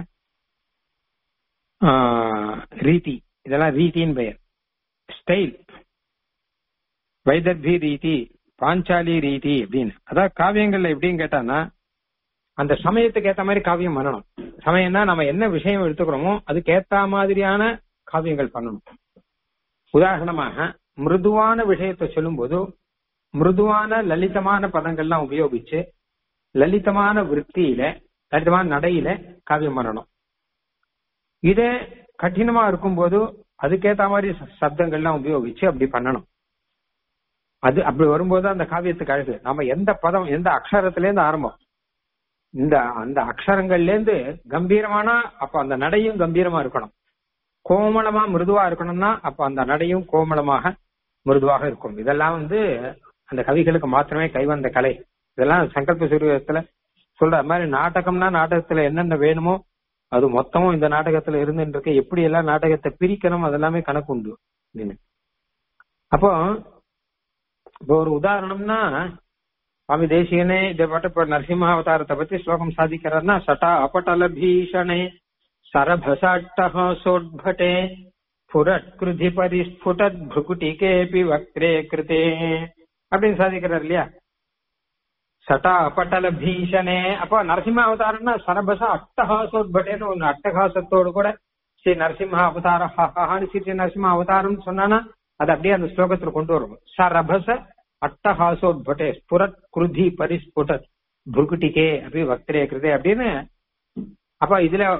ரீதி இதெல்லாம் ரீதியின் பெயர் ஸ்டைல் வைதர்பி ரீதி பாஞ்சாலி ரீதி அப்படின்னு அதான் காவியங்கள்ல எப்படின்னு கேட்டான்னா அந்த சமயத்துக்கு ஏத்த மாதிரி காவியம் பண்ணணும் சமயம்னா நம்ம என்ன விஷயம் எடுத்துக்கிறோமோ அதுக்கு ஏத்த மாதிரியான காவியங்கள் பண்ணணும் உதாரணமாக மிருதுவான விஷயத்தை சொல்லும்போது மிருதுவான லலிதமான பதங்கள்லாம் உபயோகிச்சு லலிதமான விற்பியில லலிதமான நடையில காவியம் பண்ணணும் இதே கடினமா இருக்கும்போது அதுக்கேத்த மாதிரி சப்தங்கள்லாம் உபயோகிச்சு அப்படி பண்ணணும் அது அப்படி வரும்போது அந்த காவியத்துக்கு அழகு நம்ம எந்த பதம் எந்த அக்ஷரத்துல இருந்து ஆரம்பம் இந்த அந்த அக்ஷரங்கள்ல இருந்து கம்பீரமானா அப்ப அந்த நடையும் கம்பீரமா இருக்கணும் கோமளமா மிருதுவா இருக்கணும்னா அப்ப அந்த நடையும் கோமளமாக மிருதுவாக இருக்கும் இதெல்லாம் வந்து அந்த கவிகளுக்கு மாத்திரமே கைவந்த கலை இதெல்லாம் சங்கல்ப சூரியத்துல சொல்ற மாதிரி நாடகம்னா நாடகத்துல என்னென்ன வேணுமோ அது மொத்தமும் இந்த நாடகத்துல இருந்துட்டு இருக்கு எப்படி எல்லாம் நாடகத்தை பிரிக்கணும் அதெல்லாமே கணக்கு உண்டு அப்படின்னு அப்போ இப்போ ஒரு உதாரணம்னா சுவாமி தேசியனே இதை பாட்டு இப்ப நரசிம்ம அவதாரத்தை பத்தி ஸ்லோகம் சாதிக்கிறார்னா சட்டா அபட்டல பீஷணே சரபசாட்டஹோட்பட்டே ஸ்புரட்கிருதி பரிஸ்புடத் புகுட்டிகேபி வக்ரே கிருதே அப்படின்னு சாதிக்கிறார் இல்லையா சட்டா அபட்டல பீஷணே அப்போ நரசிம்ம அவதாரம்னா சரபச அட்டஹாசோட்பட்டேன்னு ஒண்ணு அட்டகாசத்தோடு கூட ஸ்ரீ நரசிம்ம அவதார ஹான்னு ஸ்ரீ நரசிம்ம அவதாரம்னு சொன்னானா அது அப்படியே அந்த ஸ்லோகத்துல கொண்டு வரும் சரபச அட்டஹாசோட்பட்டே ஸ்புரத் குருதி பரிஸ்புடத் புருகுட்டிகே அப்படி வக்திரே கிருதே அப்படின்னு அப்ப இதுல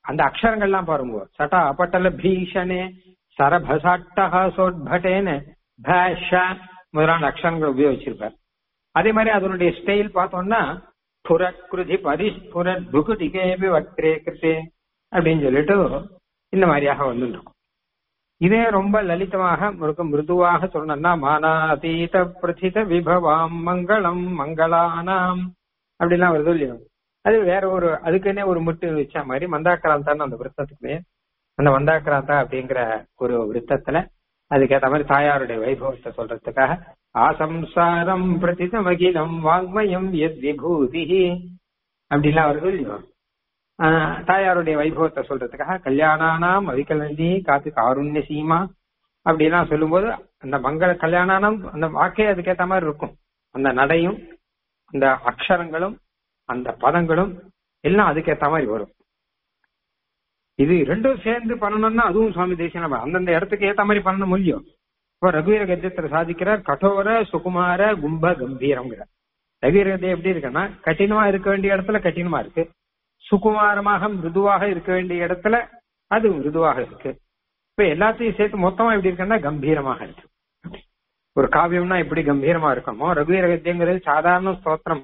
அந்த அக்ஷரங்கள்லாம் பாருங்க சட்டா அப்பட்டல பீஷணே சரபசாட்டஹா சோட்பட்டேன்னு பேஷ முதலான அக்ஷரங்கள் உபயோகிச்சிருப்பார் அதே மாதிரி அதனுடைய ஸ்டைல் பார்த்தோம்னா புரக்ருதி பரிஸ்புர புகுதிகேபி வக்ரே கிருத்தே அப்படின்னு சொல்லிட்டு இந்த மாதிரியாக வந்துருக்கும் இதே ரொம்ப லலிதமாக முழுக்க மிருதுவாக சொல்லணும்னா மானாதீத பிரதித விபவாம் மங்களம் மங்களானாம் அப்படிலாம் வருது இல்லையோ அது வேற ஒரு அதுக்குன்னே ஒரு முட்டு வச்ச மாதிரி மந்தாக்கிராந்தான்னு அந்த விருத்தத்துக்குமே அந்த மந்தாக்கிராந்தா அப்படிங்கிற ஒரு விருத்தத்துல அதுக்கேற்ற மாதிரி தாயாருடைய வைபவத்தை சொல்றதுக்காக ஆசம்சாரம் பிரதிதம் அகிலம் வாங்மயம் எத் விபூதி அப்படிலாம் வருது இல்லையோ ஆஹ் தாயாருடைய வைபவத்தை சொல்றதுக்காக கல்யாணானாம் அவிகலந்தி காத்து காருண்ய சீமா அப்படிலாம் சொல்லும்போது அந்த மங்கள கல்யாணானம் அந்த வாக்கே அதுக்கேற்ற மாதிரி இருக்கும் அந்த நடையும் அந்த அக்ஷரங்களும் அந்த பதங்களும் எல்லாம் அதுக்கேற்ற மாதிரி வரும் இது ரெண்டும் சேர்ந்து பண்ணணும்னா அதுவும் சுவாமி தேசியம் அந்தந்த இடத்துக்கு ஏத்த மாதிரி பண்ணணும் முடியும் இப்போ ரகுவீர கத்தியத்துல சாதிக்கிறார் கடோர சுகுமார கும்ப கம்பீரம்ங்கிறார் ரகுவீர கத்தியம் எப்படி இருக்குன்னா கடினமா இருக்க வேண்டிய இடத்துல கடினமா இருக்கு சுகுமாரமாக மிருதுவாக இருக்க வேண்டிய இடத்துல அது மிருதுவாக இருக்கு இப்ப எல்லாத்தையும் சேர்த்து மொத்தமா எப்படி இருக்குன்னா கம்பீரமாக இருக்கு ஒரு காவியம்னா எப்படி கம்பீரமா இருக்கணுமோ ரகுவீர கத்தியங்கிறது சாதாரண ஸ்தோத்திரம்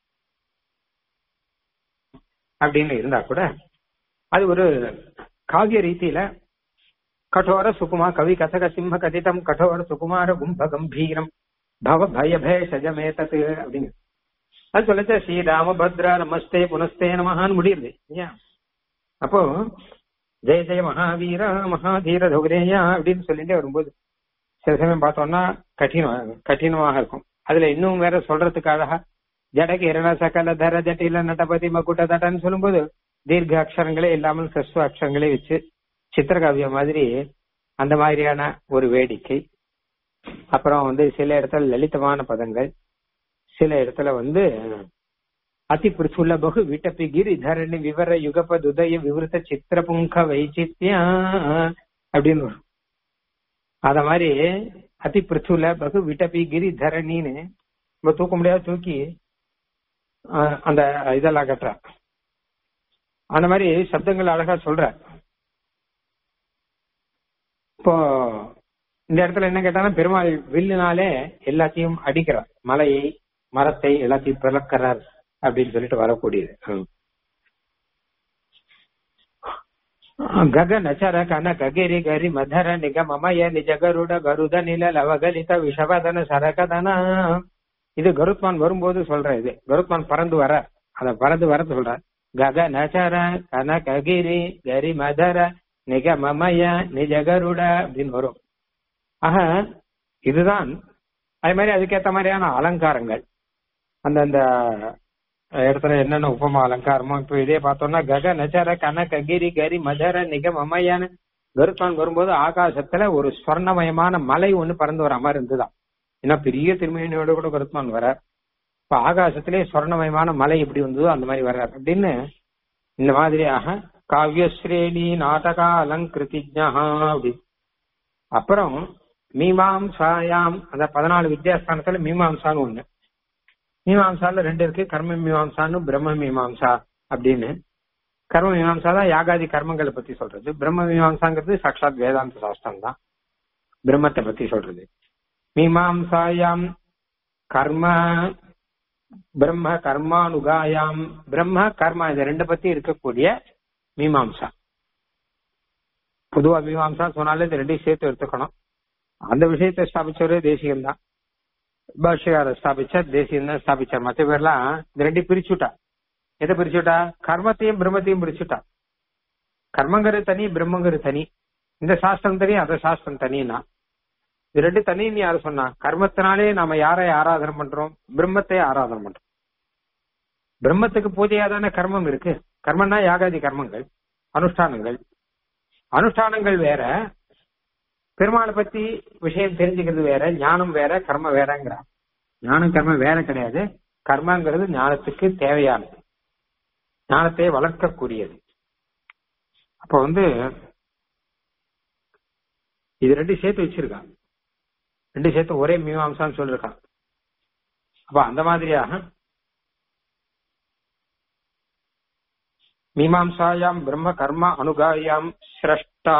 அப்படின்னு இருந்தா கூட அது ஒரு காவிய ரீதியில கठोर சுகுமா கவி கதக சிம்ம கதிதம் கठोर சுகுமார கும்ப கம்பீரம் பவ பய பேஷஜமேதத் அப்படிங்க அது சொல்லச்ச ஸ்ரீராம பத்ரா நமஸ்தே புனஸ்தே நமஹான்னு முடியுது ஏன் அப்போ ஜெய ஜெய மகாவீர மகாதீர தௌரேயா அப்படின்னு சொல்லிட்டே வரும்போது சில சமயம் பார்த்தோம்னா கடினம் கடினமாக இருக்கும் அதுல இன்னும் வேற சொல்றதுக்காக ஜடக்கு இரண சகல தர ஜட்டில நடபதி மகுட்ட தட்டன்னு சொல்லும்போது தீர்க்க அக்ஷரங்களே இல்லாமல் சஸ்வ அக்ஷரங்களே வச்சு சித்திரகாவியம் மாதிரி அந்த மாதிரியான ஒரு வேடிக்கை அப்புறம் வந்து சில இடத்துல லலிதமான பதங்கள் சில இடத்துல வந்து அதி பிருசுலபகு விட்டப்பி கிரி தரணி விவர யுகப உதய விவருத்த சித்திர புங்க வைச்சித்யா அப்படின்னு வரும் அத மாதிரி அதி பிருசுல பகு விட்டப்பி கிரி தரணின்னு நம்ம தூக்க முடியாத தூக்கி அந்த இதெல்லாம் கட்டுற அந்த மாதிரி சப்தங்கள் அழகா சொல்ற இப்போ இந்த இடத்துல என்ன கேட்டானா பெருமாள் வில்லுனாலே எல்லாத்தையும் அடிக்கிறார் மலையை மரத்தை எல்லாத்தையும் பிளக்கிறார் அப்படின்னு சொல்லிட்டு வரக்கூடியது ಗಗ ನಚರ ಕನ ಗಗಿರಿ ಗರಿ ಮಧರ ನಿಗ ಮಮಯ ನಿಜ ಗರುಡ ಗರುದ ನಿಲ ಲವಗಲಿತ விஷவதன சரகதன இது கருத்மான் வரும்போது சொல்ற இது கருத்மான் பறந்து வர அத பறந்து வர சொல்ற கக நச்சர கன ககிரி கரி மதர நிக மமய நிஜ கருட அப்படின்னு வரும் ஆக இதுதான் அதே மாதிரி அதுக்கேற்ற மாதிரியான அலங்காரங்கள் அந்தந்த இடத்துல என்னென்ன உபமா அலங்காரமோ இப்ப இதே பார்த்தோம்னா கக நச்சர கன ககிரி கரி மதர நிக மமையான்னு கருத்மான் வரும்போது ஆகாசத்துல ஒரு ஸ்வர்ணமயமான மலை ஒண்ணு பறந்து வர மாதிரி இருந்துதான் ஏன்னா பெரிய திருமணியோட கூட கருத்மான் வர இப்ப ஆகாசத்திலே ஸ்வர்ணமயமான மலை எப்படி வந்ததோ அந்த மாதிரி வர்றார் அப்படின்னு இந்த மாதிரியாக காவியஸ்ரேணி நாடக அலங்கிருதிஜா அப்படி அப்புறம் மீமாம்சாயாம் அந்த பதினாலு வித்யாஸ்தானத்துல மீமாம்சான்னு ஒண்ணு மீமாம்சால ரெண்டு இருக்கு கர்ம மீமாம்சான்னு பிரம்ம மீமாம்சா அப்படின்னு கர்ம மீமாம்சா தான் யாகாதி கர்மங்களை பத்தி சொல்றது பிரம்ம மீமாம்சாங்கிறது சாட்சாத் வேதாந்த சாஸ்திரம் தான் பிரம்மத்தை பத்தி சொல்றது மீமாம்சாயாம் கர்ம பிரம்ம கர்மானுகாயாம் பிரம்ம கர்மா இது ரெண்டு பத்தி இருக்கக்கூடிய மீமாம்சா பொதுவா மீமாம்சா சொன்னாலே இது ரெண்டையும் சேர்த்து எடுத்துக்கணும் அந்த விஷயத்தை ஸ்தாபிச்சவரே தேசியம் தான் பாஷ்யகார ஸ்தாபிச்சா தேசியம் தான் ஸ்தாபிச்சார் மற்ற பேர்லாம் இந்த ரெண்டையும் பிரிச்சுட்டா எதை பிரிச்சுட்டா கர்மத்தையும் பிரம்மத்தையும் பிரிச்சுட்டா கர்மங்கிறது தனி பிரம்மங்கிறது தனி இந்த சாஸ்திரம் தனி அந்த சாஸ்திரம் தனினா இது ரெண்டு தனின்னு யாரு சொன்னா கர்மத்தினாலே நாம யாரை ஆராதனை பண்றோம் பிரம்மத்தை ஆராதனை பண்றோம் பிரம்மத்துக்கு பூஜையா தானே கர்மம் இருக்கு கர்மம்னா யாகாதி கர்மங்கள் அனுஷ்டானங்கள் அனுஷ்டானங்கள் வேற பெருமாளை பத்தி விஷயம் தெரிஞ்சுக்கிறது வேற ஞானம் வேற கர்ம வேறங்கிறான் ஞானம் கர்மம் வேற கிடையாது கர்மங்கிறது ஞானத்துக்கு தேவையானது ஞானத்தை வளர்க்கக்கூடியது அப்ப வந்து இது ரெண்டு சேர்த்து வச்சிருக்கான் ரெண்டு சேர்த்து ஒரே மீமாம்சான்னு சொல்லிருக்கான் அப்ப அந்த மாதிரியாக மீமாம்சாயாம் பிரம்ம கர்ம அனுகாயாம் சிரஷ்டா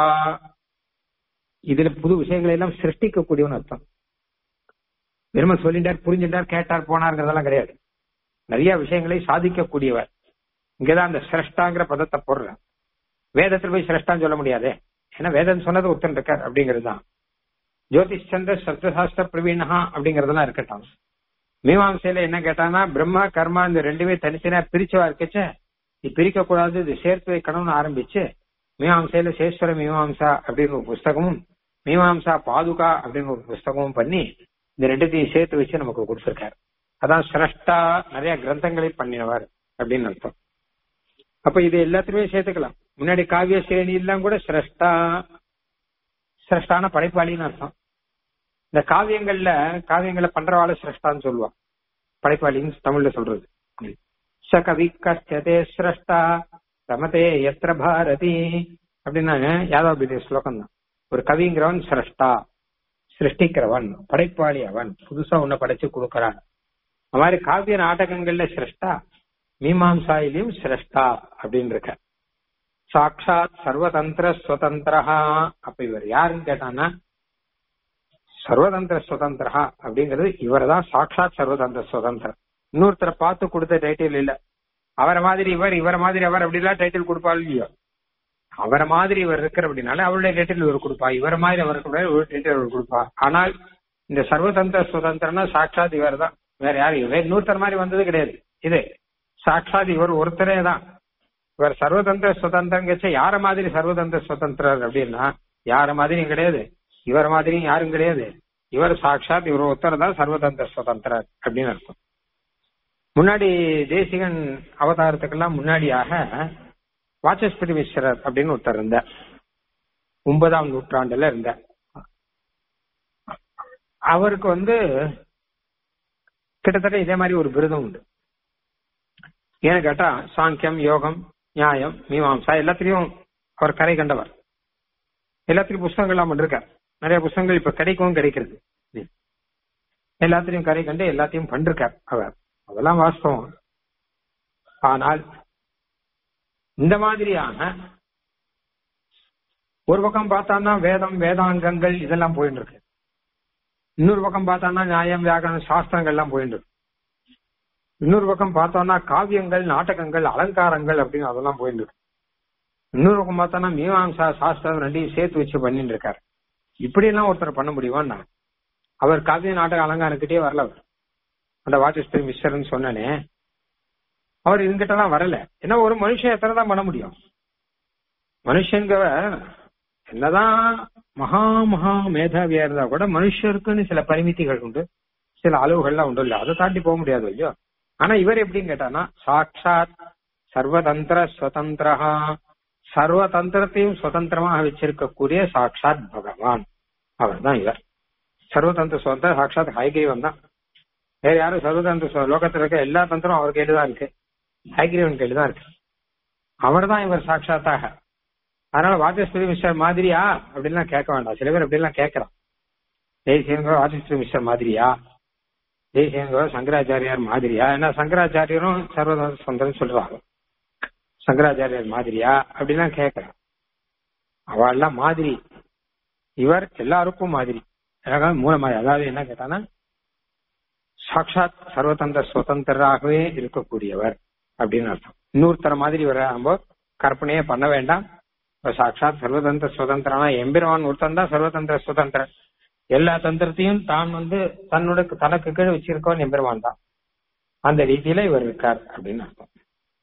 இதுல புது விஷயங்களை எல்லாம் சிருஷ்டிக்க கூடியவன் அர்த்தம் வெறும சொல்லிட்டார் புரிஞ்சுட்டார் கேட்டார் போனார்ங்கிறதெல்லாம் கிடையாது நிறைய விஷயங்களை சாதிக்கக்கூடியவர் இங்கதான் அந்த சிரஷ்டாங்கிற பதத்தை போடுற வேதத்துல போய் சிரஷ்டான்னு சொல்ல முடியாதே ஏன்னா வேதம் சொன்னது ஒருத்தன் இருக்கார் அப்படிங்கிறது தான் ஜோதிஷ் சந்திர சப்தசாஸ்திர பிரவீணா அப்படிங்கறதெல்லாம் இருக்கட்டும் மீமாம்சையில என்ன கேட்டானா பிரம்மா கர்மா இந்த ரெண்டுமே தனித்தனியா பிரிச்சவா இருக்கச்ச இது பிரிக்க கூடாது இது சேர்த்து வைக்கணும்னு ஆரம்பிச்சு மீமாம்சையில சேஸ்வர மீமாம்சா அப்படின்னு ஒரு புஸ்தகமும் மீமாம்சா பாதுகா அப்படின்னு ஒரு புஸ்தகமும் பண்ணி இந்த ரெண்டுத்தையும் சேர்த்து வச்சு நமக்கு கொடுத்திருக்காரு அதான் சிரஷ்டா நிறைய கிரந்தங்களை பண்ணினவர் அப்படின்னு அர்த்தம் அப்ப இது எல்லாத்துலயுமே சேர்த்துக்கலாம் முன்னாடி காவிய சேனி எல்லாம் கூட சிரஷ்டா சிரஷ்டான படைப்பாளின்னு அர்த்தம் இந்த காவியங்கள்ல காவியங்களை பண்றவாள சிரஷ்டான்னு சொல்லுவா படைப்பாளின்னு தமிழ்ல சொல்றது ச கவி கஷ்டதே சிரஷ்டா ரமதே எத்திர பாரதி அப்படின்னா யாதவ ஸ்லோகம் தான் ஒரு கவிங்கிறவன் சிரஷ்டா சிருஷ்டிக்கிறவன் படைப்பாளி அவன் புதுசா உன்னை படைச்சு கொடுக்கறான் அந்த மாதிரி காவிய நாடகங்கள்ல சிரஷ்டா மீமாம்சாயிலையும் சிரஷ்டா அப்படின்னு இருக்க சாட்சாத் சர்வதந்திர சுதந்திரா அப்ப இவர் யாருன்னு கேட்டான்னா சர்வதந்திர சுதந்திரா அப்படிங்கிறது இவர் தான் சாட்சாத் சர்வதந்திர சுதந்திரம் இன்னொருத்தரை பார்த்து கொடுத்த டைட்டில் இல்ல அவரை மாதிரி இவர் இவரை மாதிரி அவர் அப்படிலாம் டைட்டில் கொடுப்பாள் இல்லையோ அவரை மாதிரி இவர் இருக்கிற அப்படின்னால அவருடைய டைட்டில் இவர் கொடுப்பா இவரை மாதிரி அவருக்கு ஒரு டைட்டில் அவர் கொடுப்பா ஆனால் இந்த சர்வதந்திர சுதந்திரம்னா சாட்சாத் இவர் தான் வேற யாரும் வேற இன்னொருத்தர் மாதிரி வந்தது கிடையாது இது சாட்சாத் இவர் ஒருத்தரே தான் இவர் சர்வதந்திர சுதந்திரம் கட்சி யார மாதிரி சர்வதந்திர சுதந்திரர் அப்படின்னா யார மாதிரியும் கிடையாது இவர் மாதிரியும் யாரும் கிடையாது இவர் சாட்சாத் இவர் ஒருத்தர் தான் சர்வதந்திர சுதந்திரர் அப்படின்னு அர்த்தம் முன்னாடி தேசிகன் அவதாரத்துக்கெல்லாம் முன்னாடியாக வாச்சஸ்பதி மிஸ்ரர் அப்படின்னு ஒருத்தர் இருந்தார் ஒன்பதாம் நூற்றாண்டுல இருந்தார் அவருக்கு வந்து கிட்டத்தட்ட இதே மாதிரி ஒரு விருதம் உண்டு ஏன்னு கேட்டா சாங்கியம் யோகம் நியாயம் மீமாம்சா எல்லாத்திலையும் அவர் கரை கண்டவர் எல்லாத்திலையும் புஸ்தகங்கள்லாம் பண்ணிருக்கார் நிறைய புஸ்தகங்கள் இப்ப கிடைக்கவும் கிடைக்கிறது எல்லாத்திலையும் கரை கண்டு எல்லாத்தையும் பண்ணிருக்கார் அவர் அதெல்லாம் வாஸ்தவம் ஆனால் இந்த மாதிரியான ஒரு பக்கம் பார்த்தான்னா வேதம் வேதாங்கங்கள் இதெல்லாம் போயிட்டு இருக்கு இன்னொரு பக்கம் பார்த்தான்னா நியாயம் வியாகரணம் சாஸ்திரங்கள் எல்லாம் போயிட்டு இருக்கு இன்னொரு பக்கம் பார்த்தோம்னா காவியங்கள் நாடகங்கள் அலங்காரங்கள் அப்படின்னு அதெல்லாம் போயிட்டு இருக்கு இன்னொரு பக்கம் பார்த்தோம்னா மீமாம்சா சாஸ்திரம் ரெண்டையும் சேர்த்து வச்சு பண்ணிட்டு இருக்காரு இப்படி எல்லாம் ஒருத்தர் பண்ண முடியுமான்னா அவர் காவிய நாடக அலங்காரக்கிட்டே வரல அவர் அந்த வாச்சஸ்பதி மிஸ்டர்னு சொன்னனே அவர் இதுகிட்ட எல்லாம் வரல ஏன்னா ஒரு மனுஷன் எத்தனை தான் பண்ண முடியும் மனுஷங்க என்னதான் மகா மகா மேதாவியா இருந்தா கூட மனுஷருக்குன்னு சில பரிமிதிகள் உண்டு சில அளவுகள்லாம் உண்டு இல்ல அதை தாண்டி போக முடியாது இல்லையோ ஆனா இவர் எப்படின்னு கேட்டானா சாட்சாத் சர்வதந்திர சுதந்திரா சர்வதந்திரத்தையும் சுதந்திரமாக வச்சிருக்கக்கூடிய சாட்சாத் பகவான் அவர் தான் இவர் சர்வதந்திர சுதந்திர சாட்சாத் ஹைகிரீவன் தான் வேற யாரும் சர்வதந்திர லோகத்துல இருக்க எல்லா தந்திரம் அவர் கையில தான் இருக்கு ஹைகிரீவன் கையில தான் இருக்கு அவர் தான் இவர் சாட்சாத்தாக அதனால வாச்சஸ்பதி மிஸ்டர் மாதிரியா அப்படின்லாம் கேட்க வேண்டாம் சில பேர் அப்படிலாம் கேட்கறான் தேசியங்கோ வாச்சஸ்பதி மிஸ்டர் மாதிரியா தேசியங்கோ சங்கராச்சாரியார் மாதிரியா ஏன்னா சங்கராச்சாரியரும் சர்வதந்திர சுதந்திரம் சொல்றாங்க சங்கராச்சாரியார் மாதிரியா அப்படிலாம் கேட்கறான் அவெல்லாம் மாதிரி இவர் எல்லாருக்கும் மாதிரி மூலமாதிரி அதாவது என்ன கேட்டானா சாட்சாத் சர்வதந்திர சுதந்திராகவே இருக்கக்கூடியவர் அப்படின்னு அர்த்தம் இன்னொருத்தர மாதிரி வர நம்ம கற்பனையே பண்ண வேண்டாம் சாட்சாத் சர்வதந்திர சுதந்திரனா எம்பெருமான் ஒருத்தன் தான் சர்வதந்திர சுதந்திரன் எல்லா தந்திரத்தையும் தான் வந்து தன்னோட தனக்கு கீழே வச்சிருக்கவன் எம்பெருமான் தான் அந்த ரீதியில இவர் இருக்கார் அப்படின்னு அர்த்தம்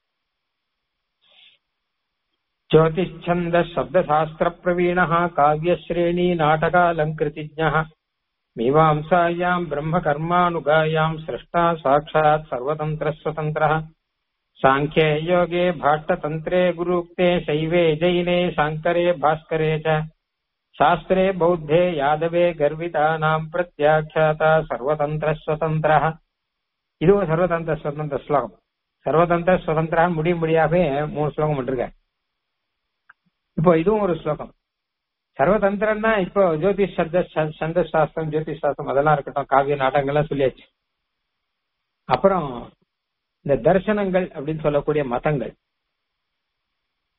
ज्योतिच्छन्द शब्दशास्त्र प्रवीणः काव्यश्रेणी नाटकालङ्कृतिज्ञः मीमांसायाम् ब्रह्मकर्मानुगायाम् सृष्टा साक्षात् सर्वतन्त्रस्वतन्त्रः साङ्ख्ये योगे भाट्टतन्त्रे गुरुक्ते शैवे जैने शाङ्करे भास्करे च शास्त्रे बौद्धे यादवे गर्वितानाम् प्रत्याख्याता सर्वतन्त्रस्वतन्त्रः இதுவும் சர்வதந்திர சுதந்திர ஸ்லோகம் சர்வதந்திர சுதந்திரா முடியும்படியாகவே மூணு ஸ்லோகம் பண்ணிருக்கேன் இப்போ இதுவும் ஒரு ஸ்லோகம் சர்வதந்திரம்னா இப்போ ஜோதிஷ் சப்த சந்த சாஸ்திரம் ஜோதிஷ் சாஸ்திரம் அதெல்லாம் இருக்கட்டும் காவிய நாடகங்கள்லாம் சொல்லியாச்சு அப்புறம் இந்த தர்சனங்கள் அப்படின்னு சொல்லக்கூடிய மதங்கள்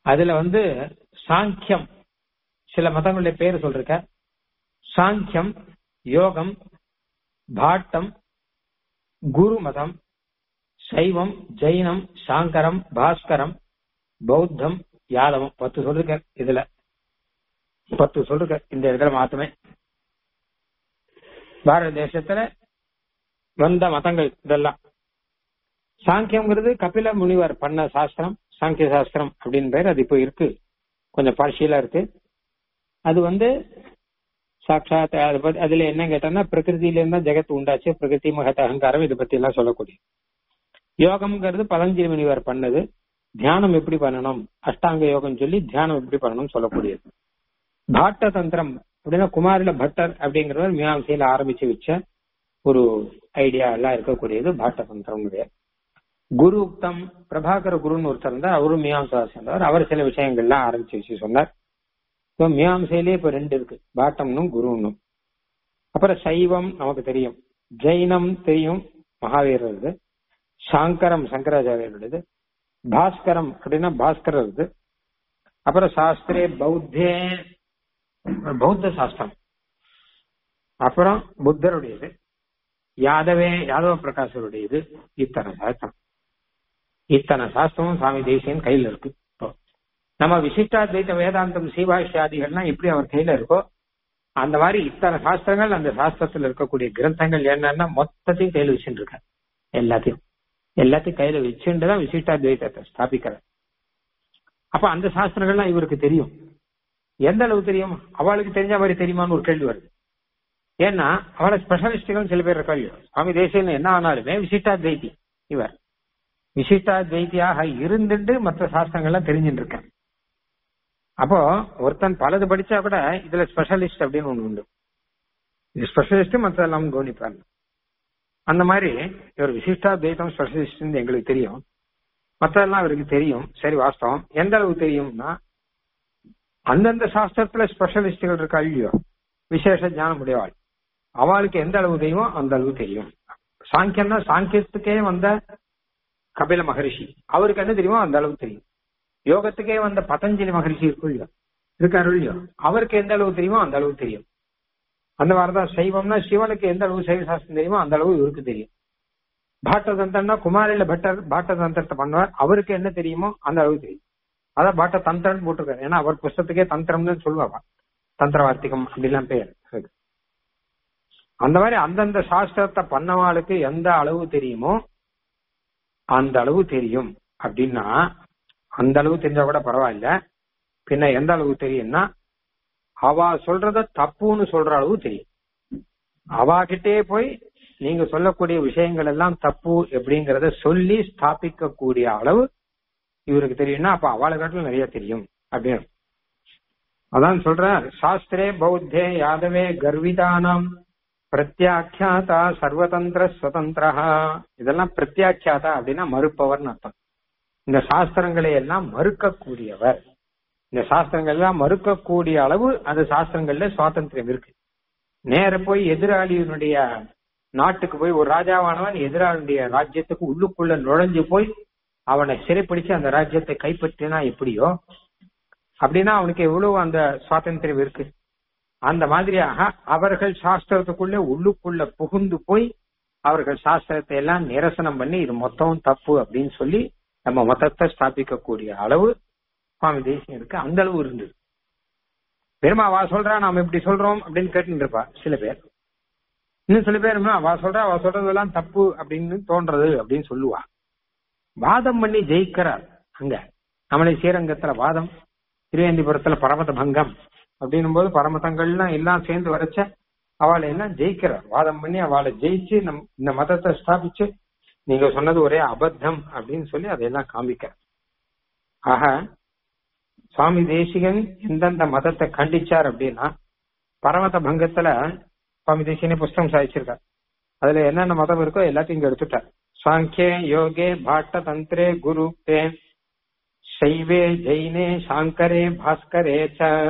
அதுல வந்து சாங்கியம் சில மதங்களுடைய பேர் சொல்றக்க சாங்கியம் யோகம் பாட்டம் குரு மதம் சைவம் ஜெயினம் சாங்கரம் பாஸ்கரம் பௌத்தம் யாதவம் பத்து சொல்லிருக்க இதுல பத்து சொல்லிருக்க இந்த இடத்துல மாத்தமே பாரத தேசத்துல வந்த மதங்கள் இதெல்லாம் சாங்கியம்ங்கிறது கபில முனிவர் பண்ண சாஸ்திரம் சாங்கிய சாஸ்திரம் அப்படின்னு பேர் அது இப்போ இருக்கு கொஞ்சம் பார்ஷியலா இருக்கு அது வந்து சாட்சாத் அதை பத்தி அதுல என்ன கேட்டோம்னா பிரகிருதியில இருந்தா ஜெகத் உண்டாச்சு பிரகிருதி மகத் அகங்காரம் இதை பத்தி எல்லாம் சொல்லக்கூடிய யோகம்ங்கிறது பதஞ்சலி முனிவர் பண்ணது தியானம் எப்படி பண்ணணும் அஷ்டாங்க யோகம் சொல்லி தியானம் எப்படி பண்ணணும் சொல்லக்கூடியது பாட்ட தந்திரம் அப்படின்னா குமாரில பட்டர் அப்படிங்கிறவர் மீமாசையில ஆரம்பிச்சு வச்ச ஒரு ஐடியா எல்லாம் இருக்கக்கூடியது பாட்ட தந்திரம் குரு உக்தம் பிரபாகர குருன்னு ஒருத்தர் இருந்தார் அவரும் மீமாசா சேர்ந்தவர் அவர் சில விஷயங்கள்லாம் ஆரம்பிச்சு வச்சு சொன்னார் இப்போ மீமாசையிலே இப்ப ரெண்டு இருக்கு பாட்டம்னும் குருன்னும் அப்புறம் சைவம் நமக்கு தெரியும் ஜெயினம் தெரியும் மகாவீரர் சாங்கரம் சங்கராச்சாரியருடையது பாஸ்கரம் அப்படின்னா பாஸ்கரர் அப்புறம் சாஸ்திரே பௌத்தே பௌத்த சாஸ்திரம் அப்புறம் புத்தருடையது யாதவே யாதவ பிரகாசருடையது இத்தனை சாஸ்திரம் இத்தனை சாஸ்திரமும் சுவாமி தேசியன் கையில இருக்கு நம்ம விசிஷ்டாத்வைத வேதாந்தம் சீவாஷ்யாதிகள்லாம் எப்படி அவர் கையில இருக்கோ அந்த மாதிரி இத்தனை சாஸ்திரங்கள் அந்த சாஸ்திரத்துல இருக்கக்கூடிய கிரந்தங்கள் என்னன்னா மொத்தத்தையும் கையில வச்சுட்டு இருக்க எல்லாத்தையும் எல்லாத்தையும் கையில வச்சுட்டு தான் விசிஷ்டாத்வைதத்தை ஸ்தாபிக்கிறார் அப்ப அந்த சாஸ்திரங்கள்லாம் இவருக்கு தெரியும் எந்த அளவு தெரியும் அவளுக்கு தெரிஞ்ச மாதிரி தெரியுமான்னு ஒரு கேள்வி வருது ஏன்னா அவளை ஸ்பெஷலிஸ்டுகள் சில பேர் இருக்காங்க சுவாமி தேசியம் என்ன ஆனாலுமே விசிஷ்டாத்வைத்தி இவர் விசிஷ்டாத்வைத்தியாக இருந்துட்டு மற்ற சாஸ்திரங்கள்லாம் தெரிஞ்சுட்டு இருக்கேன் அப்போ ஒருத்தன் பலது படிச்சா கூட இதுல ஸ்பெஷலிஸ்ட் அப்படின்னு ஒண்ணு உண்டு இது ஸ்பெஷலிஸ்ட் மற்ற எல்லாம் கவனிப்பாங்க அந்த மாதிரி இவர் விசிஷ்டாத்வைத்தம் ஸ்பெஷலிஸ்ட் எங்களுக்கு தெரியும் மற்றதெல்லாம் அவருக்கு தெரியும் சரி வாஸ்தவம் எந்த அளவு தெரியும்னா அந்தந்த சாஸ்திரத்துல ஸ்பெஷலிஸ்டுகள் இருக்கா இல்லையோ விசேஷ ஞானம் உடையவாள் அவளுக்கு எந்த அளவு தெரியுமோ அந்த அளவு தெரியும் சாங்கியம்னா சாங்கியத்துக்கே வந்த கபில மகரிஷி அவருக்கு என்ன தெரியுமோ அந்த அளவு தெரியும் யோகத்துக்கே வந்த பதஞ்சலி மகரிஷி இருக்கும் இல்லையோ இருக்காரு இல்லையோ அவருக்கு எந்த அளவு தெரியுமோ அந்த அளவு தெரியும் அந்த மாதிரிதான் சைவம்னா சிவனுக்கு எந்த அளவு சைவ சாஸ்திரம் தெரியுமோ அந்த அளவு இவருக்கு தெரியும் பாட்ட தந்திரம்னா குமாரில பட்டர் பாட்ட தந்திரத்தை பண்ணுவார் அவருக்கு என்ன தெரியுமோ அந்த அளவு தெரியும் அதான் பாட்ட தந்திரம்னு போட்டிருக்காரு ஏன்னா அவர் புஸ்தத்துக்கே தந்திரம்னு சொல்லுவாங்க தந்திர வார்த்திகம் அப்படிலாம் பேர் இருக்கு அந்த மாதிரி அந்தந்த சாஸ்திரத்தை பண்ணவாளுக்கு எந்த அளவு தெரியுமோ அந்த அளவு தெரியும் அப்படின்னா அந்த அளவு தெரிஞ்சா கூட பரவாயில்ல பின்ன எந்த அளவு தெரியும்னா அவ சொல்றத தப்புன்னு சொல்ற அளவு தெரியும் அவாகிட்டே போய் நீங்க சொல்லக்கூடிய விஷயங்கள் எல்லாம் தப்பு எப்படிங்கறத சொல்லி ஸ்தாபிக்க கூடிய அளவு இவருக்கு தெரியும்னா அப்ப அவளை காட்டிலும் நிறைய தெரியும் அப்படின்னு அதான் சொல்ற சாஸ்திரே பௌத்தே யாதவே கர்விதானம் பிரத்யாக்கியாதா சர்வதந்திர சுதந்திரா இதெல்லாம் பிரத்யாக்கியாதா அப்படின்னா மறுப்பவர்னு அர்த்தம் இந்த சாஸ்திரங்களை எல்லாம் மறுக்கக்கூடியவர் இந்த சாஸ்திரங்கள் எல்லாம் மறுக்கக்கூடிய அளவு அந்த சாஸ்திரங்கள்ல சுவாதந்திரம் இருக்கு நேர போய் எதிராளியினுடைய நாட்டுக்கு போய் ஒரு ராஜாவானவன் எதிராளியுடைய ராஜ்யத்துக்கு உள்ளுக்குள்ள நுழைஞ்சு போய் அவனை சிறைப்பிடிச்சு அந்த ராஜ்யத்தை கைப்பற்றினா எப்படியோ அப்படின்னா அவனுக்கு எவ்வளவு அந்த சுவாதந்திரம் இருக்கு அந்த மாதிரியாக அவர்கள் சாஸ்திரத்துக்குள்ள உள்ளுக்குள்ள புகுந்து போய் அவர்கள் சாஸ்திரத்தை எல்லாம் நிரசனம் பண்ணி இது மொத்தம் தப்பு அப்படின்னு சொல்லி நம்ம மொத்தத்தை ஸ்தாபிக்கக்கூடிய அளவு சுவாமி தேசியம் இருக்கு அந்த அளவு இருந்தது பெருமா அவ சொல்றா நாம இப்படி சொல்றோம் அப்படின்னு கேட்டு இருப்பா சில பேர் இன்னும் சில பேர் அவ சொல்றா அவ சொல்றதெல்லாம் தப்பு அப்படின்னு தோன்றது அப்படின்னு சொல்லுவா வாதம் பண்ணி ஜெயிக்கிறார் அங்க நம்மளை ஸ்ரீரங்கத்துல வாதம் திருவேந்திபுரத்துல பரமத பங்கம் அப்படின்னும் போது பரமதங்கள்லாம் எல்லாம் சேர்ந்து வரைச்ச அவளை எல்லாம் ஜெயிக்கிறார் வாதம் பண்ணி அவளை ஜெயிச்சு நம் இந்த மதத்தை ஸ்தாபிச்சு நீங்க சொன்னது ஒரே அபத்தம் அப்படின்னு சொல்லி அதையெல்லாம் காமிக்க ஆக சுவாமி தேசிகன் எந்தெந்த மதத்தை கண்டிச்சார் அப்படின்னா பரமத பங்கத்துல சுவாமி தேசிகனே புஸ்தகம் சாதிச்சிருக்கார் அதுல என்னென்ன மதம் இருக்கோ எல்லாத்தையும் இங்க எடுத்துட்டார் சாங்கியே யோகே பாட்ட தந்திரே குரு சைவே ஜெயினே சாங்கரே பாஸ்கரே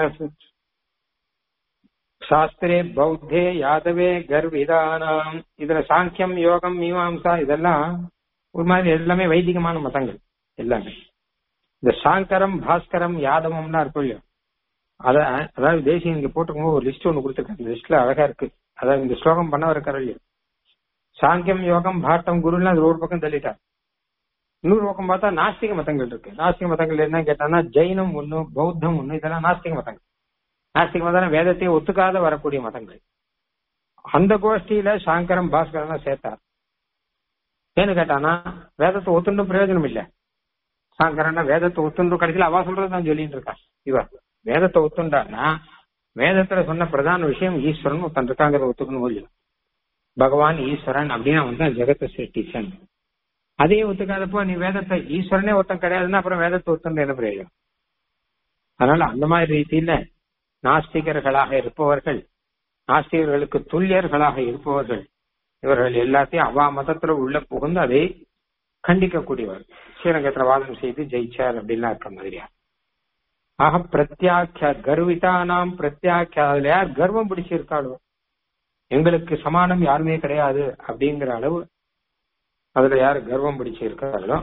சாஸ்திரே பௌத்தே யாதவே கர்விதானாம் இதுல சாங்கியம் யோகம் மீமாம்சா இதெல்லாம் ஒரு மாதிரி எல்லாமே வைதிகமான மதங்கள் எல்லாமே இந்த சாங்கரம் பாஸ்கரம் யாதவம்லாம் இருக்கும் இல்லையா அத அதாவது தேசியம் இங்க போட்டுக்கும் ஒரு லிஸ்ட் ஒண்ணு கொடுத்துருக்காங்க இந்த லிஸ்ட்ல அழகா இருக்கு அதாவது இந்த ஸ்லோகம் பண்ண இருக்காரு இல்லையா சாங்கியம் யோகம் பாட்டம் குருலாம் அது ஒரு பக்கம் தள்ளிட்டார் இன்னொரு பக்கம் பார்த்தா நாஸ்திக மதங்கள் இருக்கு நாஸ்திக மதங்கள் என்ன கேட்டான்னா ஜெயினம் ஒண்ணு பௌத்தம் ஒண்ணு இதெல்லாம் நாஸ்திக மதங்கள் நாஸ்திக மதம் வேதத்தை ஒத்துக்காத வரக்கூடிய மதங்கள் அந்த கோஷ்டியில சாங்கரம் பாஸ்கரம் சேர்த்தார் ஏன்னு கேட்டானா வேதத்தை ஒத்துண்டும் பிரயோஜனம் இல்ல சாங்கரன்னா வேதத்தை ஒத்துண்டும் கடைசியில் அவா சொல்றதுதான் சொல்லிட்டு இருக்கா இவ வேதத்தை ஒத்துண்டானா வேதத்துல சொன்ன பிரதான விஷயம் ஈஸ்வரன் ஒருத்தன் இருக்காங்கிறத ஒத்துக்கணும் இல்லையா பகவான் ஈஸ்வரன் அப்படின்னு அவன் தான் ஜெகத்தை சிருஷ்டிச்சன் அதே ஒத்துக்காதப்போ நீ வேதத்தை ஈஸ்வரனே ஒருத்தன் கிடையாதுன்னா அப்புறம் வேதத்தை ஒத்துண்டு என்ன பிரயோஜனம் அதனால அந்த மாதிரி ரீதியில நாஸ்திகர்களாக இருப்பவர்கள் நாஸ்திகர்களுக்கு துல்லியர்களாக இருப்பவர்கள் இவர்கள் எல்லாத்தையும் அவா மதத்துல உள்ள புகுந்து அதை கண்டிக்கக்கூடியவர் ஸ்ரீரங்கத்துல வாதம் செய்து ஜெயிச்சார் அப்படின்லாம் இருக்க மாதிரியா ஆக பிரத்யாக்கிய கர்விதானாம் பிரத்யாக்கிய அதுல யார் கர்வம் பிடிச்சிருக்காளோ எங்களுக்கு சமானம் யாருமே கிடையாது அப்படிங்கிற அளவு அதுல யார் கர்வம் பிடிச்சிருக்காங்களோ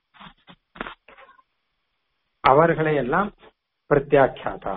அவர்களை எல்லாம் பிரத்யாக்கியாதா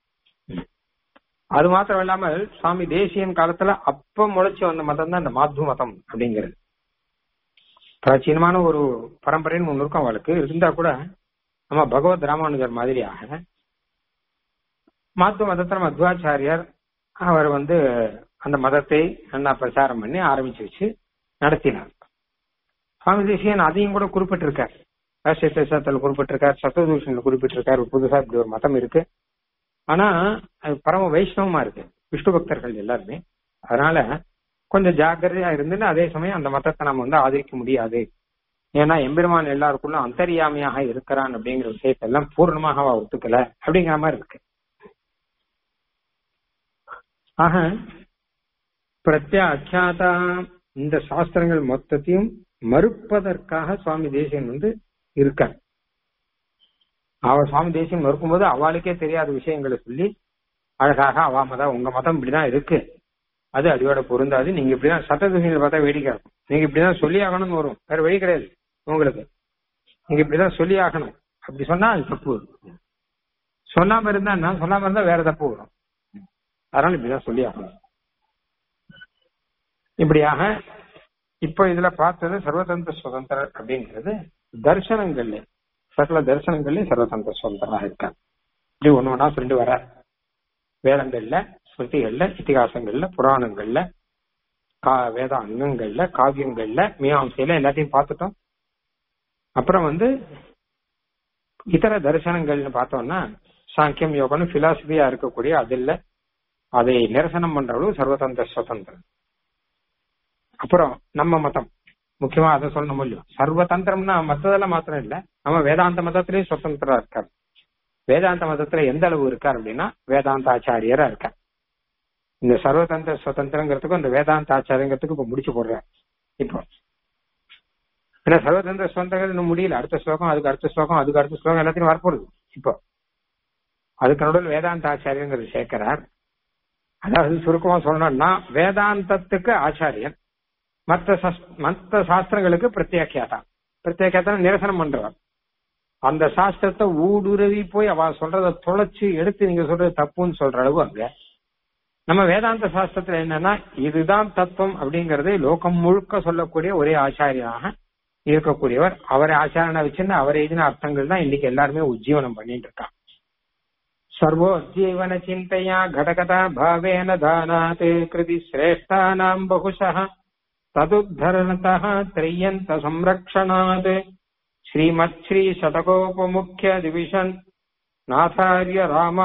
அது மாத்திரம் இல்லாமல் சுவாமி தேசியன் காலத்துல அப்ப முளைச்சு வந்த மதம் தான் இந்த மாத்து மதம் அப்படிங்கிறது பிராச்சீனமான ஒரு பரம்பரைன்னு ஒண்ணு இருக்கும் அவளுக்கு இருந்தா கூட நம்ம பகவத் ராமானுஜர் மாதிரியாக மாத்து மதத்துல மத்வாச்சாரியர் அவர் வந்து அந்த மதத்தை நல்லா பிரச்சாரம் பண்ணி ஆரம்பிச்சு வச்சு நடத்தினார் சுவாமி தேசியன் அதையும் கூட குறிப்பிட்டிருக்கார் ராஷ்டிரிய தேசத்தில் குறிப்பிட்டிருக்கார் சத்ததூஷன்ல குறிப்பிட்டிருக்கார் புதுசா இப்படி ஒரு மதம் இருக்கு ஆனா அது பரம வைஷ்ணவமா இருக்கு விஷ்ணு பக்தர்கள் எல்லாருமே அதனால கொஞ்சம் ஜாக்கிரதையா இருந்துன்னு அதே சமயம் அந்த மதத்தை நம்ம வந்து ஆதரிக்க முடியாது ஏன்னா எம்பெருமான் எல்லாருக்குள்ள அந்தரியாமையாக இருக்கிறான் அப்படிங்கிற விஷயத்தை எல்லாம் பூர்ணமாக அவ ஒத்துக்கல அப்படிங்கிற மாதிரி இருக்கு ஆக பிரத்யாக்கியாதா இந்த சாஸ்திரங்கள் மொத்தத்தையும் மறுப்பதற்காக சுவாமி தேசியன் வந்து இருக்கார் அவர் சுவாமி தேசியம் மறுக்கும்போது அவளுக்கே தெரியாத விஷயங்களை சொல்லி அழகாக அவா மதம் உங்க மதம் இப்படிதான் இருக்கு அது அடியோட பொருந்தாது நீங்க இப்படிதான் சட்டதூசியில் பார்த்தா வேடிக்கை இருக்கும் நீங்க இப்படிதான் சொல்லி ஆகணும்னு வரும் வேற வழி கிடையாது உங்களுக்கு நீங்க இப்படிதான் சொல்லி ஆகணும் அப்படி சொன்னா அது தப்பு சொல்லாம இருந்தா என்ன சொல்லாம இருந்தா வேற தப்பு வரும் அதனால இப்படிதான் சொல்லி ஆகணும் இப்படியாக இப்ப இதுல பார்த்தது சர்வதந்திர சுதந்திரர் அப்படிங்கிறது தர்சனங்கள்ல சகல தரிசனங்கள்லயும் சர்வதந்திர சுதந்திரமாக இருக்காங்க இப்படி ஒண்ணு ஒன்னா சொல்லிட்டு வர வேதங்கள்ல ஸ்மிருதிகள்ல இத்திகாசங்கள்ல புராணங்கள்ல கா வேத அங்கங்கள்ல காவியங்கள்ல மீமாசையில எல்லாத்தையும் பார்த்துட்டோம் அப்புறம் வந்து இதர தரிசனங்கள்னு பார்த்தோம்னா சாங்கியம் யோகம்னு பிலாசபியா இருக்கக்கூடிய அதில் அதை நிரசனம் பண்ற அளவு சர்வதந்திர சுதந்திரம் அப்புறம் நம்ம மதம் முக்கியமா அதை சொல்லணும் இல்லையோ சர்வதந்திரம்னா மத்ததெல்லாம் மாத்திரம் இல்ல நம்ம வேதாந்த மதத்திலேயும் சுதந்திரா இருக்கார் வேதாந்த மதத்துல எந்த அளவு இருக்கார் அப்படின்னா வேதாந்த ஆச்சாரியரா இருக்கார் இந்த சர்வதந்திர சுதந்திரங்கிறதுக்கும் இந்த வேதாந்த ஆச்சாரியங்கிறதுக்கு இப்ப முடிச்சு போடுறார் இப்போ ஏன்னா சர்வதந்திர சுதந்திரம் இன்னும் முடியல அடுத்த ஸ்லோகம் அதுக்கு அடுத்த ஸ்லோகம் அதுக்கு அடுத்த ஸ்லோகம் எல்லாத்தையும் வரப்போகுது இப்போ அதுக்கு நடுவில் வேதாந்த ஆச்சாரியங்கிறது சேர்க்கிறார் அதாவது சுருக்கமா சொல்லணும்னா வேதாந்தத்துக்கு ஆச்சாரியன் மற்ற மற்ற சாஸ்திரங்களுக்கு பிரத்யேகியாதா பிரத்யேகியாத்தா நிரசனம் பண்றவர் அந்த சாஸ்திரத்தை ஊடுருவி போய் அவ சொல்றத தொலைச்சு எடுத்து நீங்க சொல்றது தப்புன்னு சொல்ற அளவு அங்க நம்ம வேதாந்த சாஸ்திரத்துல என்னன்னா இதுதான் தத்துவம் அப்படிங்கறதை லோகம் முழுக்க சொல்லக்கூடிய ஒரே ஆச்சாரியனாக இருக்கக்கூடியவர் அவரை ஆச்சாரனை வச்சுன்னு அவர் எழுதின அர்த்தங்கள் தான் இன்னைக்கு எல்லாருமே உஜ்ஜீவனம் பண்ணிட்டு இருக்காங்க சர்வோஜீவன சிந்தையா கடகதா பாவேன தானாத் கிருதி சிரேஷ்டானாம் பகுஷः तदुद्धरणतः त्रय्यन्त संरक्षणात् श्रीमच्छ्री शतकोपमुख्य दिविशन् नाथार्य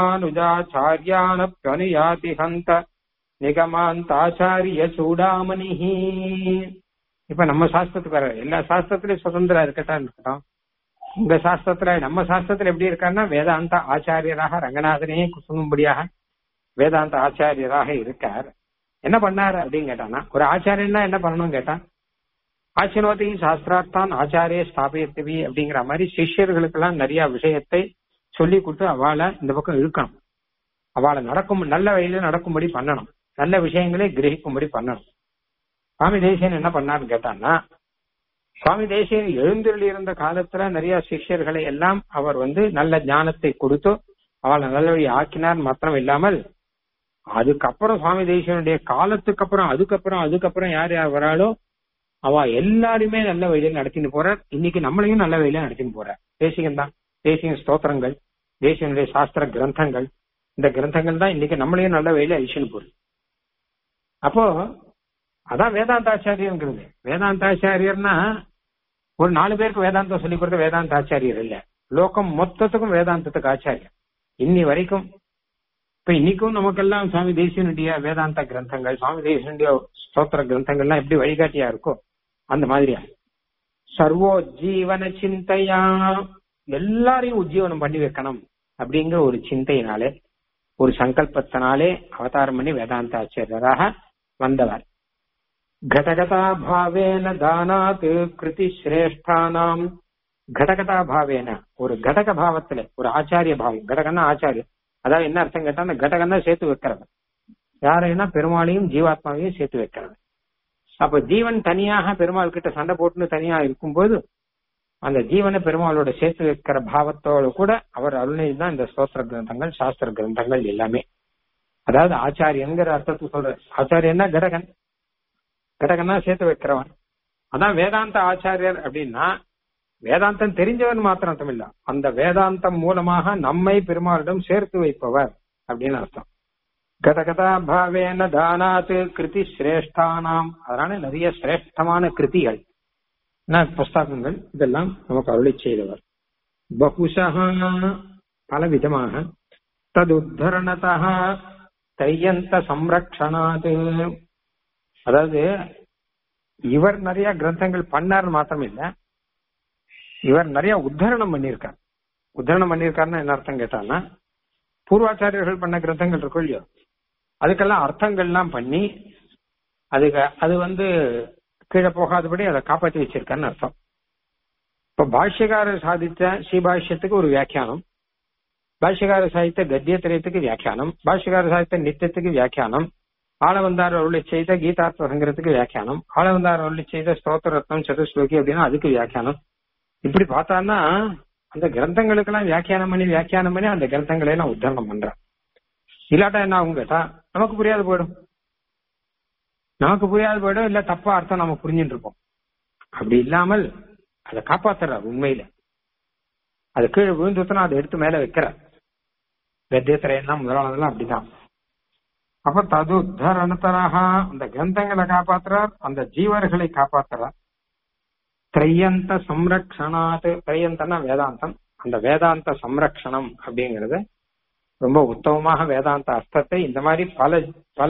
रामानुजाचार्यानप्यनुयाति हन्त நிகமாந்தாச்சாரிய சூடாமணிஹி இப்ப நம்ம சாஸ்திரத்துக்கு வர எல்லா சாஸ்திரத்திலயும் சுதந்திரம் இருக்கட்டான்னு இருக்கட்டும் உங்க சாஸ்திரத்துல நம்ம சாஸ்திரத்துல எப்படி இருக்காருன்னா வேதாந்த ஆச்சாரியராக ரங்கநாதனையே குசுங்கும்படியாக வேதாந்த ஆச்சாரியராக இருக்கார் என்ன பண்ணாரு அப்படின்னு கேட்டானா ஒரு ஆச்சாரியன்னா என்ன பண்ணணும் கேட்டான் ஆச்சினோதி சாஸ்திரார்த்தான் ஆச்சாரிய ஸ்தாபியத்தவி அப்படிங்கிற மாதிரி சிஷ்யர்களுக்கு எல்லாம் நிறைய விஷயத்தை சொல்லி கொடுத்து அவளை இந்த பக்கம் இழுக்கணும் அவளை நடக்கும் நல்ல வழியில நடக்கும்படி பண்ணணும் நல்ல விஷயங்களை கிரகிக்கும்படி பண்ணணும் சுவாமி தேசியன் என்ன பண்ணாருன்னு கேட்டான்னா சுவாமி தேசியன் எழுந்தருளி இருந்த காலத்துல நிறைய சிஷ்யர்களை எல்லாம் அவர் வந்து நல்ல ஞானத்தை கொடுத்து அவளை நல்ல வழி ஆக்கினார் மாத்திரம் இல்லாமல் அதுக்கப்புறம் சுவாமி தேசியனுடைய காலத்துக்கு அப்புறம் அதுக்கப்புறம் அதுக்கப்புறம் யார் யார் வராளோ அவ எல்லாருமே நல்ல வழியில நடத்தின்னு போறார் இன்னைக்கு நம்மளையும் நல்ல வழியில நடத்தின்னு போறார் தேசிகன் தான் தேசிய ஸ்தோத்திரங்கள் தேசியனுடைய சாஸ்திர கிரந்தங்கள் இந்த கிரந்தங்கள் தான் இன்னைக்கு நம்மளையும் நல்ல வழியில அழிச்சுன்னு போகுது அப்போ அதான் வேதாந்தாச்சாரியங்கிறது வேதாந்தாச்சாரியர்னா ஒரு நாலு பேருக்கு வேதாந்தம் சொல்லி கொடுத்த வேதாந்தாச்சாரியர் இல்ல லோகம் மொத்தத்துக்கும் வேதாந்தத்துக்கு ஆச்சாரியர் இன்னி வரைக்கும் இப்ப இன்னைக்கும் நமக்கெல்லாம் சுவாமி தேசியனுடைய வேதாந்த கிரந்தங்கள் சுவாமி தேசியனுடைய ஸ்தோத்திர கிரந்தங்கள்லாம் எப்படி வழிகாட்டியா இருக்கோ அந்த மாதிரியா சர்வோஜீவன சிந்தையா எல்லாரையும் உஜ்ஜீவனம் பண்ணி வைக்கணும் அப்படிங்கிற ஒரு சிந்தையினாலே ஒரு சங்கல்பத்தினாலே அவதாரம் பண்ணி வேதாந்த ஆச்சாரியராக வந்தவர் கடகதா பாவேன தானாத் கிருதி சிரேஷ்டானாம் கடகதா பாவேன ஒரு கடக பாவத்துல ஒரு ஆச்சாரிய பாவம் கடகன்னா ஆச்சாரியர் அதாவது என்ன அர்த்தம் கேட்டா அந்த கடகன்னா சேர்த்து வைக்கிறவர் யாரைன்னா பெருமாளையும் ஜீவாத்மாவையும் சேர்த்து வைக்கிறவர் அப்ப ஜீவன் தனியாக பெருமாள் கிட்ட சண்டை போட்டுன்னு தனியா இருக்கும்போது அந்த ஜீவனை பெருமாளோட சேர்த்து வைக்கிற பாவத்தோடு கூட அவர் அருணை தான் இந்த ஸ்தோத்திர கிரந்தங்கள் சாஸ்திர கிரந்தங்கள் எல்லாமே அதாவது ஆச்சாரியங்கிற அர்த்தத்துக்கு சொல்ற ஆச்சாரியன்னா கடகன் கடகன்னா சேர்த்து வைக்கிறவன் அதான் வேதாந்த ஆச்சாரியர் அப்படின்னா வேதாந்தம் தெரிஞ்சவன் மாத்திரம் அர்த்தம் இல்ல அந்த வேதாந்தம் மூலமாக நம்மை பெருமாளிடம் சேர்த்து வைப்பவர் அப்படின்னு அர்த்தம் கதகதா பாவேன தானாத் கிருதி சிரேஷ்டானாம் அதனால நிறைய சிரேஷ்டமான கிருதிகள் புஸ்தகங்கள் இதெல்லாம் நமக்கு அருளி செய்தவர் பகுஷா பல விதமாக ததுத்தரணதா தையந்த சம்ரக்ஷணாது அதாவது இவர் நிறைய கிரந்தங்கள் பண்ணார் மாத்திரம் இல்ல இவர் நிறைய உத்தரணம் பண்ணியிருக்கார் உத்தரணம் பண்ணியிருக்காருன்னா என்ன அர்த்தம் கேட்டான்னா பூர்வாச்சாரியர்கள் பண்ண கிரந்தங்கள் இருக்கும் இல்லையோ அதுக்கெல்லாம் அர்த்தங்கள்லாம் பண்ணி அதுக்கு அது வந்து கீழே போகாதபடி அதை காப்பாற்றி வச்சிருக்கான்னு அர்த்தம் இப்ப பாஷ்யகாரர் சாதித்த ஸ்ரீபாஷ்யத்துக்கு ஒரு வியாக்கியானம் பாஷ்யகார சாதித்த கத்தியத்திரயத்துக்கு வியாக்கியானம் பாஷ்யகார சாதித்த நித்தியத்துக்கு வியாக்கியானம் ஆளவந்தார் அருளி செய்த கீதார்த்த சங்கரத்துக்கு வியாக்கியானம் ஆளவந்தார் அருளி செய்த ஸ்தோத்திர ரத்னம் சதுஸ்லோகி அப்படின்னா அதுக்கு வியாக்கியானம் இப்படி பார்த்தான்னா அந்த கிரந்தங்களுக்கெல்லாம் வியாக்கியானம் பண்ணி வியாக்கியானம் பண்ணி அந்த கிரந்தங்களை எல்லாம் உத்தரணம் பண்றான் இல்லாட்டா என்ன ஆகும் கேட்டா நமக்கு புரியாது போயிடும் நமக்கு புரியாது போயிடும் இல்ல தப்பா அர்த்தம் நம்ம புரிஞ்சுட்டு இருப்போம் அப்படி இல்லாமல் அதை காப்பாத்துறார் உண்மையில அது கீழே விழுந்துச்சுன்னா அதை எடுத்து மேல வைக்கிறார் கத்தியத்திரையெல்லாம் முதலானதெல்லாம் அப்படிதான் அப்ப தது உத்தரணத்தராக அந்த கிரந்தங்களை காப்பாத்துறார் அந்த ஜீவர்களை காப்பாத்துறார் திரையந்த சம்ரக்ஷணாத் திரையந்தனா வேதாந்தம் அந்த வேதாந்த சம்ரக்ஷணம் அப்படிங்கறது ரொம்ப உத்தமமாக வேதாந்த அர்த்தத்தை இந்த மாதிரி பல பல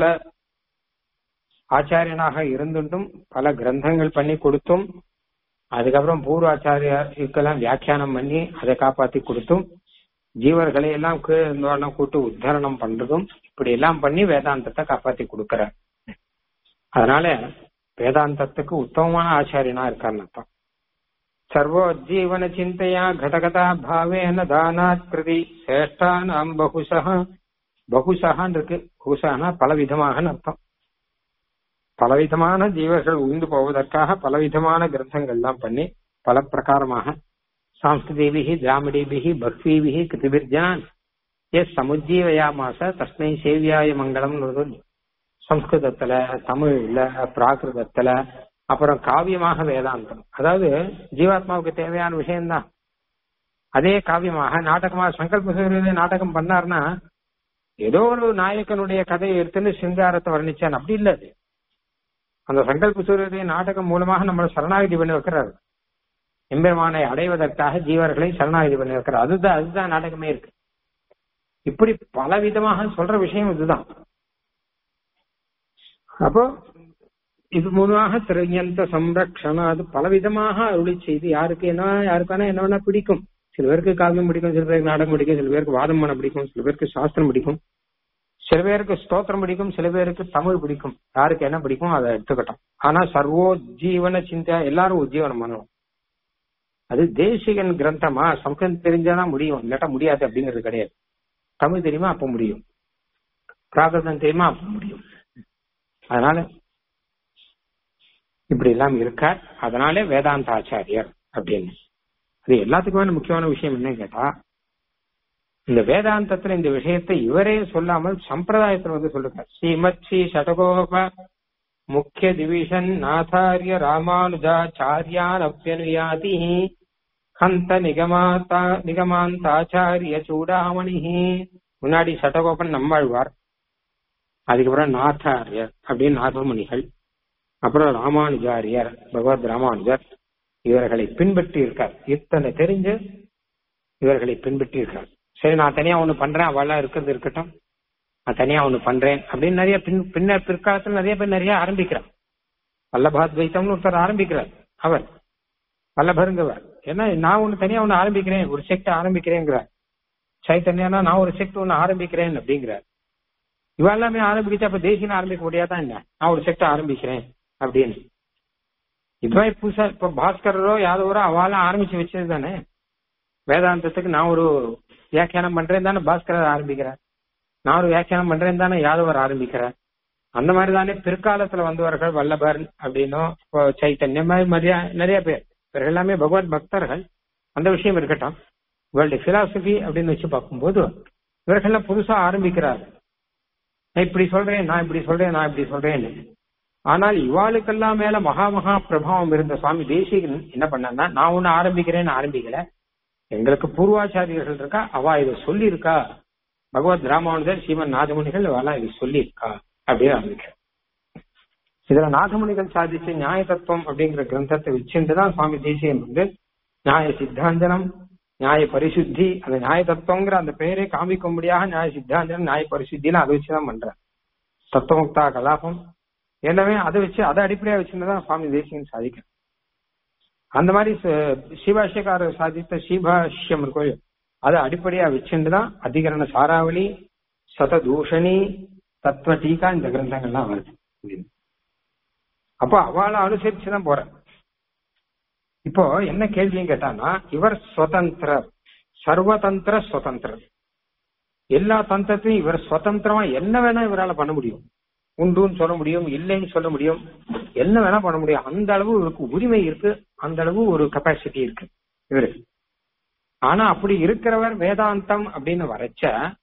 ஆச்சாரியனாக இருந்துட்டும் பல கிரந்தங்கள் பண்ணி கொடுத்தும் அதுக்கப்புறம் பூர்வாச்சாரியருக்கெல்லாம் வியாக்கியானம் பண்ணி அதை காப்பாத்தி கொடுத்தும் ஜீவர்களை எல்லாம் கீழே இருந்தவெல்லாம் கூட்டு உத்தரணம் பண்றதும் இப்படி எல்லாம் பண்ணி வேதாந்தத்தை காப்பாத்தி கொடுக்கிறார் அதனால வேதாந்தத்துக்கு உத்தமமான ஆச்சாரியனா இருக்காருன்னு அர்த்தம் சர்வோஜீவன சிந்தையா கடகதா பாவேன தானாத் கிருதி சேஷ்டானாம் பகுசா பகுசகான் இருக்கு பகுசானா பலவிதமாக அர்த்தம் பலவிதமான ஜீவர்கள் உயிர்ந்து போவதற்காக பலவிதமான கிரந்தங்கள்லாம் பண்ணி பல பிரகாரமாக சாம்ஸ்கிருதிபிகி திராமிடிபிகி பக்வீபிகி கிருதிபிர்ஜான் எஸ் சமுஜீவயாமாச தஸ்மை சேவியாய மங்களம்னு சம்ஸ்கிருதத்துல தமிழ்ல பிராகிருதத்துல அப்புறம் காவியமாக வேதாந்தம் அதாவது ஜீவாத்மாவுக்கு தேவையான விஷயம்தான் அதே காவியமாக நாடகமாக சங்கல்ப சூரிய நாடகம் பண்ணார்னா ஏதோ ஒரு நாயக்கனுடைய கதையை எடுத்துன்னு சிங்காரத்தை வர்ணிச்சான் அப்படி இல்ல அது அந்த சங்கல்ப சூரிய நாடகம் மூலமாக நம்மளை சரணாகிதி பண்ணி வைக்கிறாரு எம்பெருமானை அடைவதற்காக ஜீவர்களை சரணாகிதி பண்ணி வைக்கிறார் அதுதான் அதுதான் நாடகமே இருக்கு இப்படி பல விதமாக சொல்ற விஷயம் இதுதான் அப்போ இது மூலமாக திரையந்த சம்ரக்ஷணம் அது பலவிதமாக அருளி செய்து யாருக்கு என்ன யாருக்கான என்ன வேணா பிடிக்கும் சில பேருக்கு காவியம் பிடிக்கும் சில பேருக்கு நாடகம் பிடிக்கும் சில பேருக்கு வாதம் பண்ண பிடிக்கும் சில பேருக்கு சாஸ்திரம் பிடிக்கும் சில பேருக்கு ஸ்தோத்திரம் பிடிக்கும் சில பேருக்கு தமிழ் பிடிக்கும் யாருக்கு என்ன பிடிக்கும் அதை எடுத்துக்கட்டும் ஆனா சர்வோ ஜீவன சிந்தா எல்லாரும் உஜ்ஜீவனம் பண்ணணும் அது தேசிகன் கிரந்தமா சம்ஸ்கிருதம் தெரிஞ்சாதான் முடியும் இல்லாட்டா முடியாது அப்படிங்கிறது கிடையாது தமிழ் தெரியுமா அப்ப முடியும் பிராகிருதம் தெரியுமா அப்ப முடியும் அதனால இப்படி எல்லாம் இருக்கார் அதனாலே வேதாந்த ஆச்சாரியர் அப்படின்னு அது எல்லாத்துக்குமே முக்கியமான விஷயம் என்னன்னு கேட்டா இந்த வேதாந்தத்துல இந்த விஷயத்தை இவரே சொல்லாமல் சம்பிரதாயத்துல வந்து சொல்லுங்க ஸ்ரீமத் ஸ்ரீ சடகோப முக்கிய டிவிஷன் நாதாரிய ராமானுஜாச்சாரியான் அப்பியனுயாதி ஹந்த நிகமாத்தா நிகமாந்தாச்சாரிய சூடாமணி முன்னாடி சட்டகோபன் நம்மாழ்வார் அதுக்கப்புறம் நாத்தாரியர் அப்படின்னு நாதமுனிகள் அப்புறம் ராமானுஜாரியர் பகவத் ராமானுஜர் இவர்களை பின்பற்றி இருக்கார் இத்தனை தெரிஞ்சு இவர்களை பின்பற்றி இருக்கார் சரி நான் தனியா ஒண்ணு பண்றேன் அவெல்லாம் இருக்கிறது இருக்கட்டும் நான் தனியா ஒண்ணு பண்றேன் அப்படின்னு நிறைய பின் பின்ன பிற்காலத்துல நிறைய பேர் நிறைய ஆரம்பிக்கிறார் வல்லபாத்வைத்தம்னு ஒருத்தர் ஆரம்பிக்கிறார் அவர் வல்லபருங்கவர் ஏன்னா நான் ஒண்ணு தனியா ஒண்ணு ஆரம்பிக்கிறேன் ஒரு செக்ட் ஆரம்பிக்கிறேங்கிறார் சைத்தன்யானா நான் ஒரு செக்ட் ஒண்ணு ஆரம்பிக்கிறேன் அப்படிங்கிறார் இவ எல்லாமே ஆரம்பிச்சு அப்ப தேசியம் ஆரம்பிக்க முடியாதான் என்ன நான் ஒரு செக்ட் ஆரம்பிக்கிறேன் அப்படின்னு இப்ப புதுசா இப்ப பாஸ்கரரோ யாதவரோ அவெல்லாம் ஆரம்பிச்சு வச்சது தானே வேதாந்தத்துக்கு நான் ஒரு வியாக்கியானம் பண்றேன் தானே பாஸ்கரர் ஆரம்பிக்கிறார் நான் ஒரு வியாக்கியானம் பண்றேன் தானே யாதவர் ஆரம்பிக்கிறார் அந்த மாதிரி தானே பிற்காலத்துல வந்தவர்கள் வல்லபர் அப்படின்னும் இப்போ சைத்தன்யம் மாதிரி நிறைய நிறைய பேர் இவர்கள் எல்லாமே பகவத் பக்தர்கள் அந்த விஷயம் இருக்கட்டும் இவருடைய பிலாசபி அப்படின்னு வச்சு பார்க்கும்போது இவர்கள்லாம் புதுசா ஆரம்பிக்கிறார் நான் இப்படி சொல்றேன் நான் இப்படி சொல்றேன் நான் இப்படி சொல்றேன்னு ஆனால் இவாளுக்கெல்லாம் மேல மகா மகா பிரபாவம் இருந்த சுவாமி தேசிகன் என்ன பண்ணா நான் ஒண்ணு ஆரம்பிக்கிறேன்னு ஆரம்பிக்கல எங்களுக்கு பூர்வாச்சாரியர்கள் இருக்கா அவ இதை சொல்லி இருக்கா பகவத் ராமானுஜர் ஸ்ரீமன் நாதமுனிகள் அவெல்லாம் இதை சொல்லி இருக்கா அப்படின்னு ஆரம்பிக்கிறேன் இதுல நாதமுனிகள் சாதிச்ச நியாய தத்துவம் அப்படிங்கிற கிரந்தத்தை வச்சுட்டு தான் சுவாமி தேசிகன் வந்து நியாய சித்தாந்தனம் நியாய பரிசுத்தி அந்த நியாய தத்துவங்கிற அந்த பெயரை காமிக்கும்படியாக நியாய சித்தாந்தனம் நியாய பரிசுத்தின்னு அதை வச்சுதான் பண்றேன் தத்துவமுக்தா கலாபம் எல்லாமே அதை வச்சு அதை அடிப்படையா வச்சுதான் சுவாமி தேசிகன் சாதிக்கிறேன் அந்த மாதிரி சிவாஷ்யக்காரர் சாதித்த ஸ்ரீபாஷ்யம் இருக்கும் அதை அடிப்படையா வச்சுட்டு தான் அதிகரண சாராவளி சததூஷணி தத்துவ டீகா இந்த கிரந்தங்கள்லாம் வருது அப்போ அவளை அனுசரிச்சுதான் போறேன் இப்போ என்ன கேள்வியும் கேட்டான்னா இவர் சுதந்திரர் சர்வதந்திர சுதந்திரர் எல்லா தந்திரத்தையும் இவர் சுதந்திரமா என்ன வேணா இவரால் பண்ண முடியும் உண்டுன்னு சொல்ல முடியும் இல்லைன்னு சொல்ல முடியும் என்ன வேணா பண்ண முடியும் அந்த அளவு இவருக்கு உரிமை இருக்கு அந்த அளவு ஒரு கெப்பாசிட்டி இருக்கு இவரு ஆனா அப்படி இருக்கிறவர் வேதாந்தம் அப்படின்னு வரைச்ச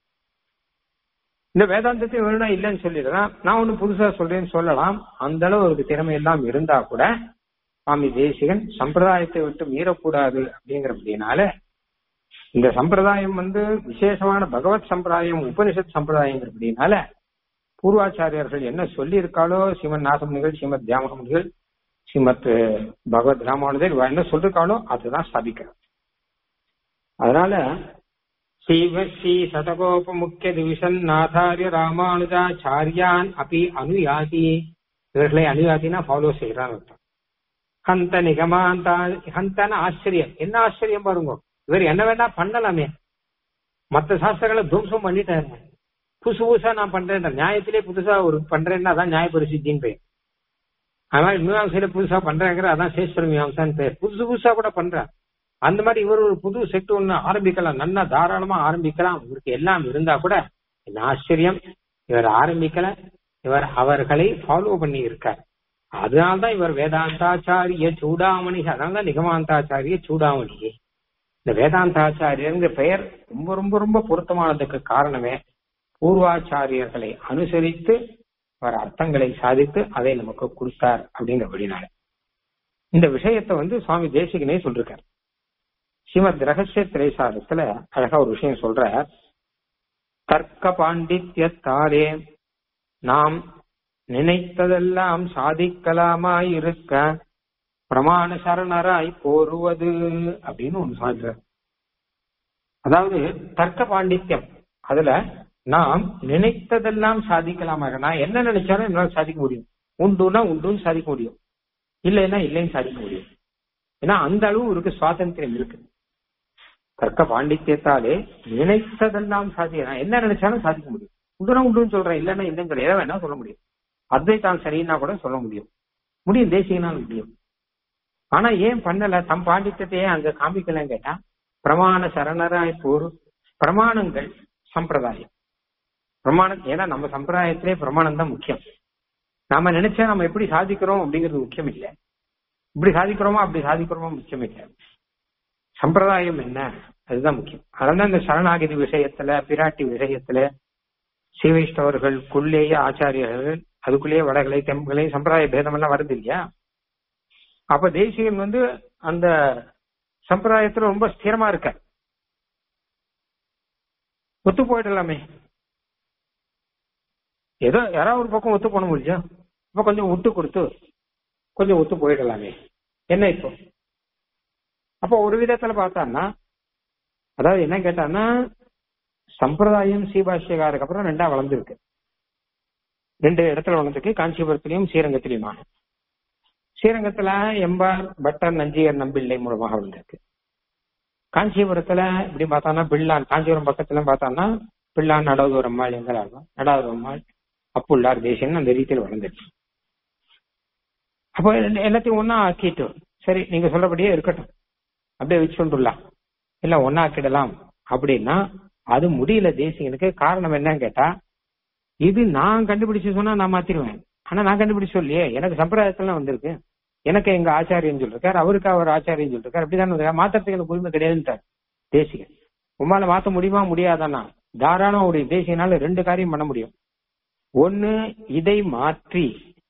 இந்த வேதாந்தத்தை வேணும்னா இல்லைன்னு சொல்லிடலாம் நான் ஒண்ணு புதுசா சொல்றேன்னு சொல்லலாம் அந்த அளவு ஒரு திறமை எல்லாம் இருந்தா கூட சுவாமி தேசிகன் சம்பிரதாயத்தை விட்டு மீறக்கூடாது அப்படிங்கிறபடினால இந்த சம்பிரதாயம் வந்து விசேஷமான பகவத் சம்பிரதாயம் உபனிஷத் சம்பிரதாயங்கிறபடினால பூர்வாச்சாரியர்கள் என்ன சொல்லி இருக்காளோ ஸ்ரீமத் நாசமுனிகள் ஸ்ரீமத் தியாமகமுனிகள் ஸ்ரீமத் பகவத் ராமானுஜர் இவ என்ன சொல்லிருக்காளோ அதுதான் ஸ்தாபிக்கிறார் அதனால ஸ்ரீவ ஸ்ரீ சதகோப முக்கிய டிவிஷன் நாதாரிய ராமானுஜாச்சாரியான் அப்படி அனுயாதி இவர்களை அனுயாதினா ஃபாலோ செய்யறான்னு அர்த்தம் ஹந்த நிகமாந்தா ஹந்தன ஆச்சரியம் என்ன ஆச்சரியம் பாருங்க இவர் என்ன வேணா பண்ணலாமே மத்த சாஸ்திரங்களை துவம்சம் பண்ணிட்டாரு புதுசு புதுசா நான் பண்றேன் நியாயத்திலே புதுசா ஒரு பண்றேன்னா அதான் நியாய பரிசுத்தின்னு பேர் அதனால மீமாசையில புதுசா பண்றேங்கிற அதான் சேஸ்வர மீமாசான்னு பேர் புதுசு புதுசா கூட பண்றேன் அந்த மாதிரி இவர் ஒரு புது செக்ட் ஒண்ணு ஆரம்பிக்கலாம் நல்லா தாராளமா ஆரம்பிக்கலாம் இவருக்கு எல்லாம் இருந்தா கூட என்ன ஆச்சரியம் இவர் ஆரம்பிக்கல இவர் அவர்களை ஃபாலோ பண்ணி இருக்கார் அதனால்தான் இவர் வேதாந்தாச்சாரிய சூடாமணி அதனால்தான் நிகமாந்தாச்சாரிய சூடாமணி இந்த வேதாந்தாச்சாரியங்கிற பெயர் ரொம்ப ரொம்ப ரொம்ப பொருத்தமானதுக்கு காரணமே பூர்வாச்சாரியர்களை அனுசரித்து அவர் அர்த்தங்களை சாதித்து அதை நமக்கு கொடுத்தார் அப்படிங்கிறபடினால இந்த விஷயத்தை வந்து சுவாமி தேசிகனே சொல்லிருக்கார் ஸ்ரீமத் ரகசிய திரைசாரத்துல அழகா ஒரு விஷயம் சொல்ற தர்க்க பாண்டித்யத்தாலே நாம் நினைத்ததெல்லாம் சாதிக்கலாமாய் இருக்க பிரமாண சரணராய் கோருவது அப்படின்னு ஒண்ணு சொல்ற அதாவது தர்க்க பாண்டித்யம் அதுல நாம் நினைத்ததெல்லாம் சாதிக்கலாமா நான் என்ன நினைச்சாலும் என்னால சாதிக்க முடியும் உண்டுன்னா உண்டுன்னு சாதிக்க முடியும் இல்லைன்னா இல்லைன்னு சாதிக்க முடியும் ஏன்னா அந்த அளவு இருக்கு சுவாதந்திரம் இருக்கு தர்க்க பாண்டித்யத்தாலே நினைத்ததெல்லாம் சாதிக்க நான் என்ன நினைச்சாலும் சாதிக்க முடியும் உண்டுனா உண்டுன்னு சொல்றேன் இல்லைன்னா இல்லைன்னு சொல்ல எதை வேணா சொல்ல முடியும் அத்வைத்தான் சரின்னா கூட சொல்ல முடியும் முடியும் தேசியனாலும் முடியும் ஆனா ஏன் பண்ணல தம் பாண்டித்யத்தையே அங்க காமிக்கலன்னு கேட்டா பிரமாண சரணராய் போர் பிரமாணங்கள் சம்பிரதாயம் பிரமாணம் ஏன்னா நம்ம சம்பிரதாயத்திலே பிரமாணம் தான் முக்கியம் நாம நினைச்சா நம்ம எப்படி சாதிக்கிறோம் அப்படிங்கிறது முக்கியம் இல்லை இப்படி சாதிக்கிறோமா அப்படி சாதிக்கிறோமா முக்கியம் இல்லை சம்பிரதாயம் என்ன அதுதான் முக்கியம் அதனால இந்த சரணாகிதி விஷயத்துல பிராட்டி விஷயத்துல சீவைஷ்டவர்களுக்குள்ளேயே ஆச்சாரியர்கள் அதுக்குள்ளேயே வடகளை தெம்புகளை சம்பிரதாய பேதம் எல்லாம் வருது இல்லையா அப்ப தேசிகன் வந்து அந்த சம்பிரதாயத்துல ரொம்ப ஸ்திரமா இருக்க ஒத்து போயிடலாமே ஏதோ யாராவது ஒரு பக்கம் ஒத்து போன முடிஞ்சா இப்ப கொஞ்சம் விட்டு கொடுத்து கொஞ்சம் ஒத்து போயிடலாமே என்ன இப்போ அப்போ ஒரு விதத்துல பார்த்தான்னா அதாவது என்ன கேட்டான்னா சம்பிரதாயம் சீபாஷ்யகாருக்கு அப்புறம் ரெண்டா வளர்ந்துருக்கு ரெண்டு இடத்துல வளர்ந்துருக்கு காஞ்சிபுரத்திலையும் ஸ்ரீரங்கத்திலையுமா ஸ்ரீரங்கத்துல எம்பார் பட்டர் நஞ்சியர் நம்பிள்ளை மூலமாக வளர்ந்திருக்கு காஞ்சிபுரத்துல இப்படி பார்த்தான்னா பிள்ளான் காஞ்சிபுரம் பக்கத்துல பார்த்தான்னா பிள்ளான் நடாதூர் அம்மாள் எங்கள் ஆழ்வா நடாதூர் அம்மாள் அப்புள்ளார் தேசியன் அந்த ரீதியில் வளர்ந்துருச்சு அப்போ எல்லாத்தையும் ஒன்னா ஆக்கிட்டு சரி நீங்க சொல்றபடியே இருக்கட்டும் அப்படியே வச்சுட்டுலாம் இல்ல ஒன்னா ஆக்கிடலாம் அப்படின்னா அது முடியல தேசியனுக்கு காரணம் என்னன்னு கேட்டா இது நான் கண்டுபிடிச்சு சொன்னா நான் மாத்திருவேன் ஆனா நான் கண்டுபிடிச்சு சொல்லியே எனக்கு சம்பிரதாயத்துல வந்திருக்கு எனக்கு எங்க ஆச்சாரியன் சொல்லிருக்காரு அவருக்கு அவர் ஆச்சாரியன் சொல்லிருக்காரு அப்படிதான் மாத்திரத்துக்கு எனக்கு உரிமை கிடையாதுன்ட்டார் தேசிகன் உமால மாத்த முடியுமா முடியாதானா தாராளம் ஒரு தேசியனால ரெண்டு காரியம் பண்ண முடியும் ஒன்னு இதை மாற்றி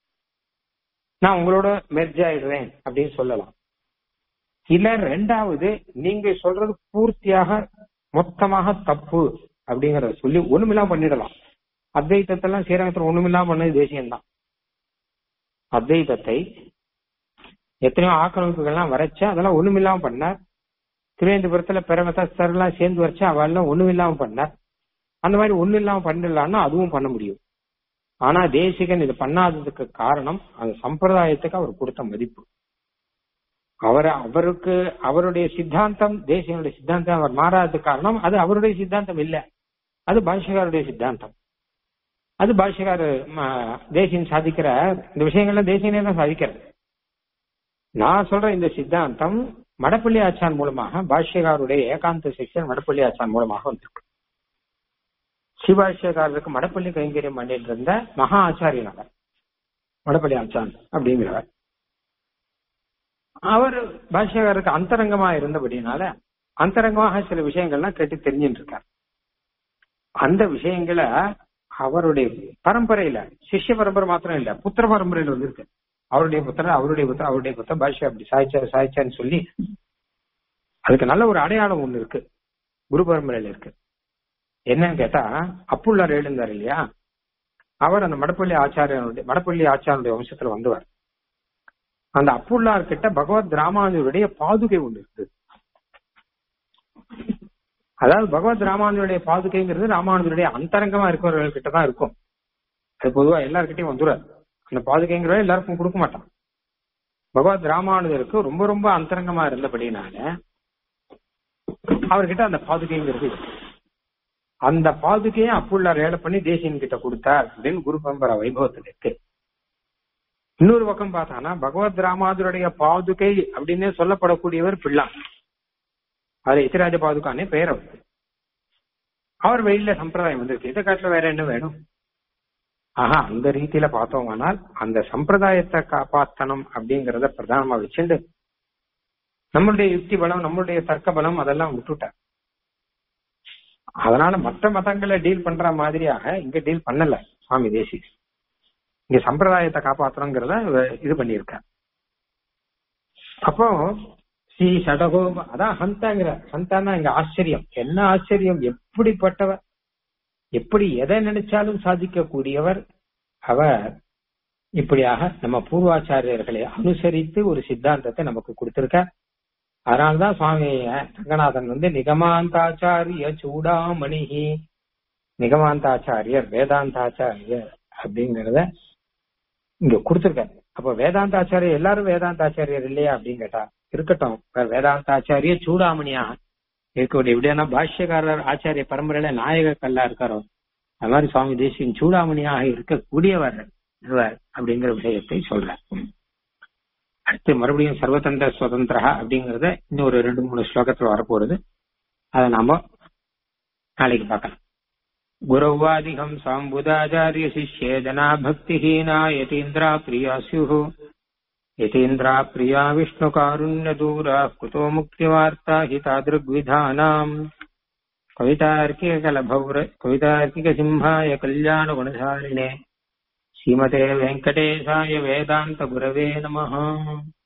நான் உங்களோட மெர்ஜ் ஆயிடுறேன் அப்படின்னு சொல்லலாம் இல்ல ரெண்டாவது நீங்க சொல்றது பூர்த்தியாக மொத்தமாக தப்பு அப்படிங்கறத சொல்லி ஒண்ணுமில்லாம பண்ணிடலாம் அத்வைத்தத்தெல்லாம் ஸ்ரீரங்கத்துல ஒண்ணுமில்லாம பண்ணது தேசியம்தான் அத்வைத்தத்தை எத்தனையோ ஆக்கிரமிப்புகள்லாம் வரைச்சு அதெல்லாம் ஒண்ணுமில்லாம பண்ணார் திருவேந்திபுரத்துல பெருமத்தர் எல்லாம் சேர்ந்து வரைச்சு அவெல்லாம் ஒண்ணுமில்லாம பண்ணார் அந்த மாதிரி ஒண்ணு இல்லாம பண்ணிடலாம்னா அதுவும் பண்ண முடியும் ஆனா தேசிகன் இது பண்ணாததுக்கு காரணம் அந்த சம்பிரதாயத்துக்கு அவர் கொடுத்த மதிப்பு அவர் அவருக்கு அவருடைய சித்தாந்தம் தேசியனுடைய சித்தாந்தம் அவர் மாறாததுக்கு காரணம் அது அவருடைய சித்தாந்தம் இல்ல அது பாஷ்யகாருடைய சித்தாந்தம் அது பாஷ்யகார் தேசியன் சாதிக்கிற இந்த விஷயங்கள்லாம் தேசியனே தான் சாதிக்கிறது நான் சொல்ற இந்த சித்தாந்தம் மடப்பள்ளி ஆச்சான் மூலமாக பாஷ்யகாருடைய ஏகாந்த செக்ஷன் மடப்பள்ளி ஆச்சான் மூலமாக வந்திருக்கு சிவாஷ்யகாரருக்கு மடப்பள்ளி கைங்கரியம் பண்ணிட்டு இருந்த மகா ஆச்சாரியனவர் மடப்பள்ளி ஆச்சான் அப்படிங்கிறவர் அவர் பாஷ்யகாரருக்கு அந்தரங்கமா இருந்தபடினால அந்தரங்கமாக சில விஷயங்கள்லாம் கேட்டு தெரிஞ்சுட்டு இருக்கார் அந்த விஷயங்களை அவருடைய பரம்பரையில சிஷ்ய பரம்பரை மாத்திரம் இல்ல புத்திர பரம்பரையில வந்திருக்கு அவருடைய புத்திரர் அவருடைய புத்திர அவருடைய புத்திர பாஷ்யா அப்படி சாய்ச்சார் சாய்ச்சான்னு சொல்லி அதுக்கு நல்ல ஒரு அடையாளம் ஒண்ணு இருக்கு குரு பரம்பரையில இருக்கு என்னன்னு கேட்டா அப்புள்ளார் எழுந்தார் இல்லையா அவர் அந்த மடப்பள்ளி ஆச்சாரியனுடைய மடப்பள்ளி ஆச்சாரனுடைய வம்சத்துல வந்தவர் அந்த அப்புள்ளார் கிட்ட பகவத் ராமானுஜருடைய பாதுகை ஒன்று இருக்கு அதாவது பகவத் ராமானுஜருடைய பாதுகைங்கிறது ராமானுஜருடைய அந்தரங்கமா இருக்கிறவர்கள் கிட்ட தான் இருக்கும் அது பொதுவா எல்லார்கிட்டையும் வந்துடாது அந்த பாதுகைங்கிறத எல்லாருக்கும் கொடுக்க மாட்டான் பகவத் ராமானுஜருக்கு ரொம்ப ரொம்ப அந்தரங்கமா இருந்தபடினால அவர்கிட்ட அந்த பாதுகைங்கிறது இருக்கு அந்த பாதுகையை அப்புள்ளார் ஏழை பண்ணி தேசியன் கிட்ட கொடுத்தார் அப்படின்னு குரு பரம்பரா வைபவத்தில் இருக்கு இன்னொரு பக்கம் பார்த்தானா பகவத் ராமாதுடைய பாதுகை அப்படின்னே சொல்லப்படக்கூடியவர் பிள்ளான் அது இத்திராஜ பாதுகானே பெயர் அவர் அவர் வெளியில சம்பிரதாயம் வந்திருக்கு இதை காட்டுல வேற என்ன வேணும் ஆஹா அந்த ரீதியில பார்த்தோம்னால் அந்த சம்பிரதாயத்தை காப்பாத்தணும் அப்படிங்கறத பிரதானமா வச்சுண்டு நம்மளுடைய யுக்தி பலம் நம்மளுடைய தர்க்க பலம் அதெல்லாம் விட்டுட்டார் அதனால மற்ற மதங்களை டீல் பண்ற மாதிரியாக இங்க டீல் பண்ணல சுவாமி தேசி இங்க சம்பிரதாயத்தை காப்பாற்றணுங்கிறத இது பண்ணியிருக்க அப்போ ஸ்ரீ சடகோ அதான் ஹந்தாங்கிற ஹந்தான்னா இங்க ஆச்சரியம் என்ன ஆச்சரியம் எப்படிப்பட்டவர் எப்படி எதை நினைச்சாலும் சாதிக்கக்கூடியவர் அவர் இப்படியாக நம்ம பூர்வாச்சாரியர்களை அனுசரித்து ஒரு சித்தாந்தத்தை நமக்கு கொடுத்திருக்க அதனால்தான் சுவாமி ரங்கநாதன் வந்து நிகமாந்தாச்சாரிய சூடாமணிஹி நிகமாந்தாச்சாரியர் வேதாந்தாச்சாரியர் அப்படிங்கறத இங்க கொடுத்திருக்காரு அப்ப வேதாந்தாச்சாரியர் எல்லாரும் வேதாந்தாச்சாரியர் இல்லையா அப்படின்னு கேட்டா இருக்கட்டும் வேதாந்தாச்சாரிய சூடாமணியா இருக்கக்கூடிய எப்படியான பாஷ்யக்காரர் ஆச்சாரிய பரம்பரையில நாயக கல்லா இருக்காரோ அது மாதிரி சுவாமி தேசியின் சூடாமணியாக இருக்கக்கூடியவர் இவர் அப்படிங்கிற விஷயத்தை சொல்ற அடுத்து மறுபடியும் சர்வதந்திர சுதந்திரா அப்படிங்கறத இன்னும் ஒரு ரெண்டு மூணு ஸ்லோகத்துல வரப்போறது அதை நாம நாளைக்கு பார்க்கலாம் गुरौवादिहं साम्बुदाचार्यशिष्ये जना भक्तिहीना यतीन्द्रा प्रिया स्युः यतीन्द्रा प्रिया विष्णुकारुण्यदूराः कुतो मुक्तिवार्ता हि तादृग्विधानाम् कवितार्किकलभौर कवितार्किकसिंहाय कल्याणगुणधारिणे श्रीमते वेङ्कटेशाय वेदान्तगुरवे नमः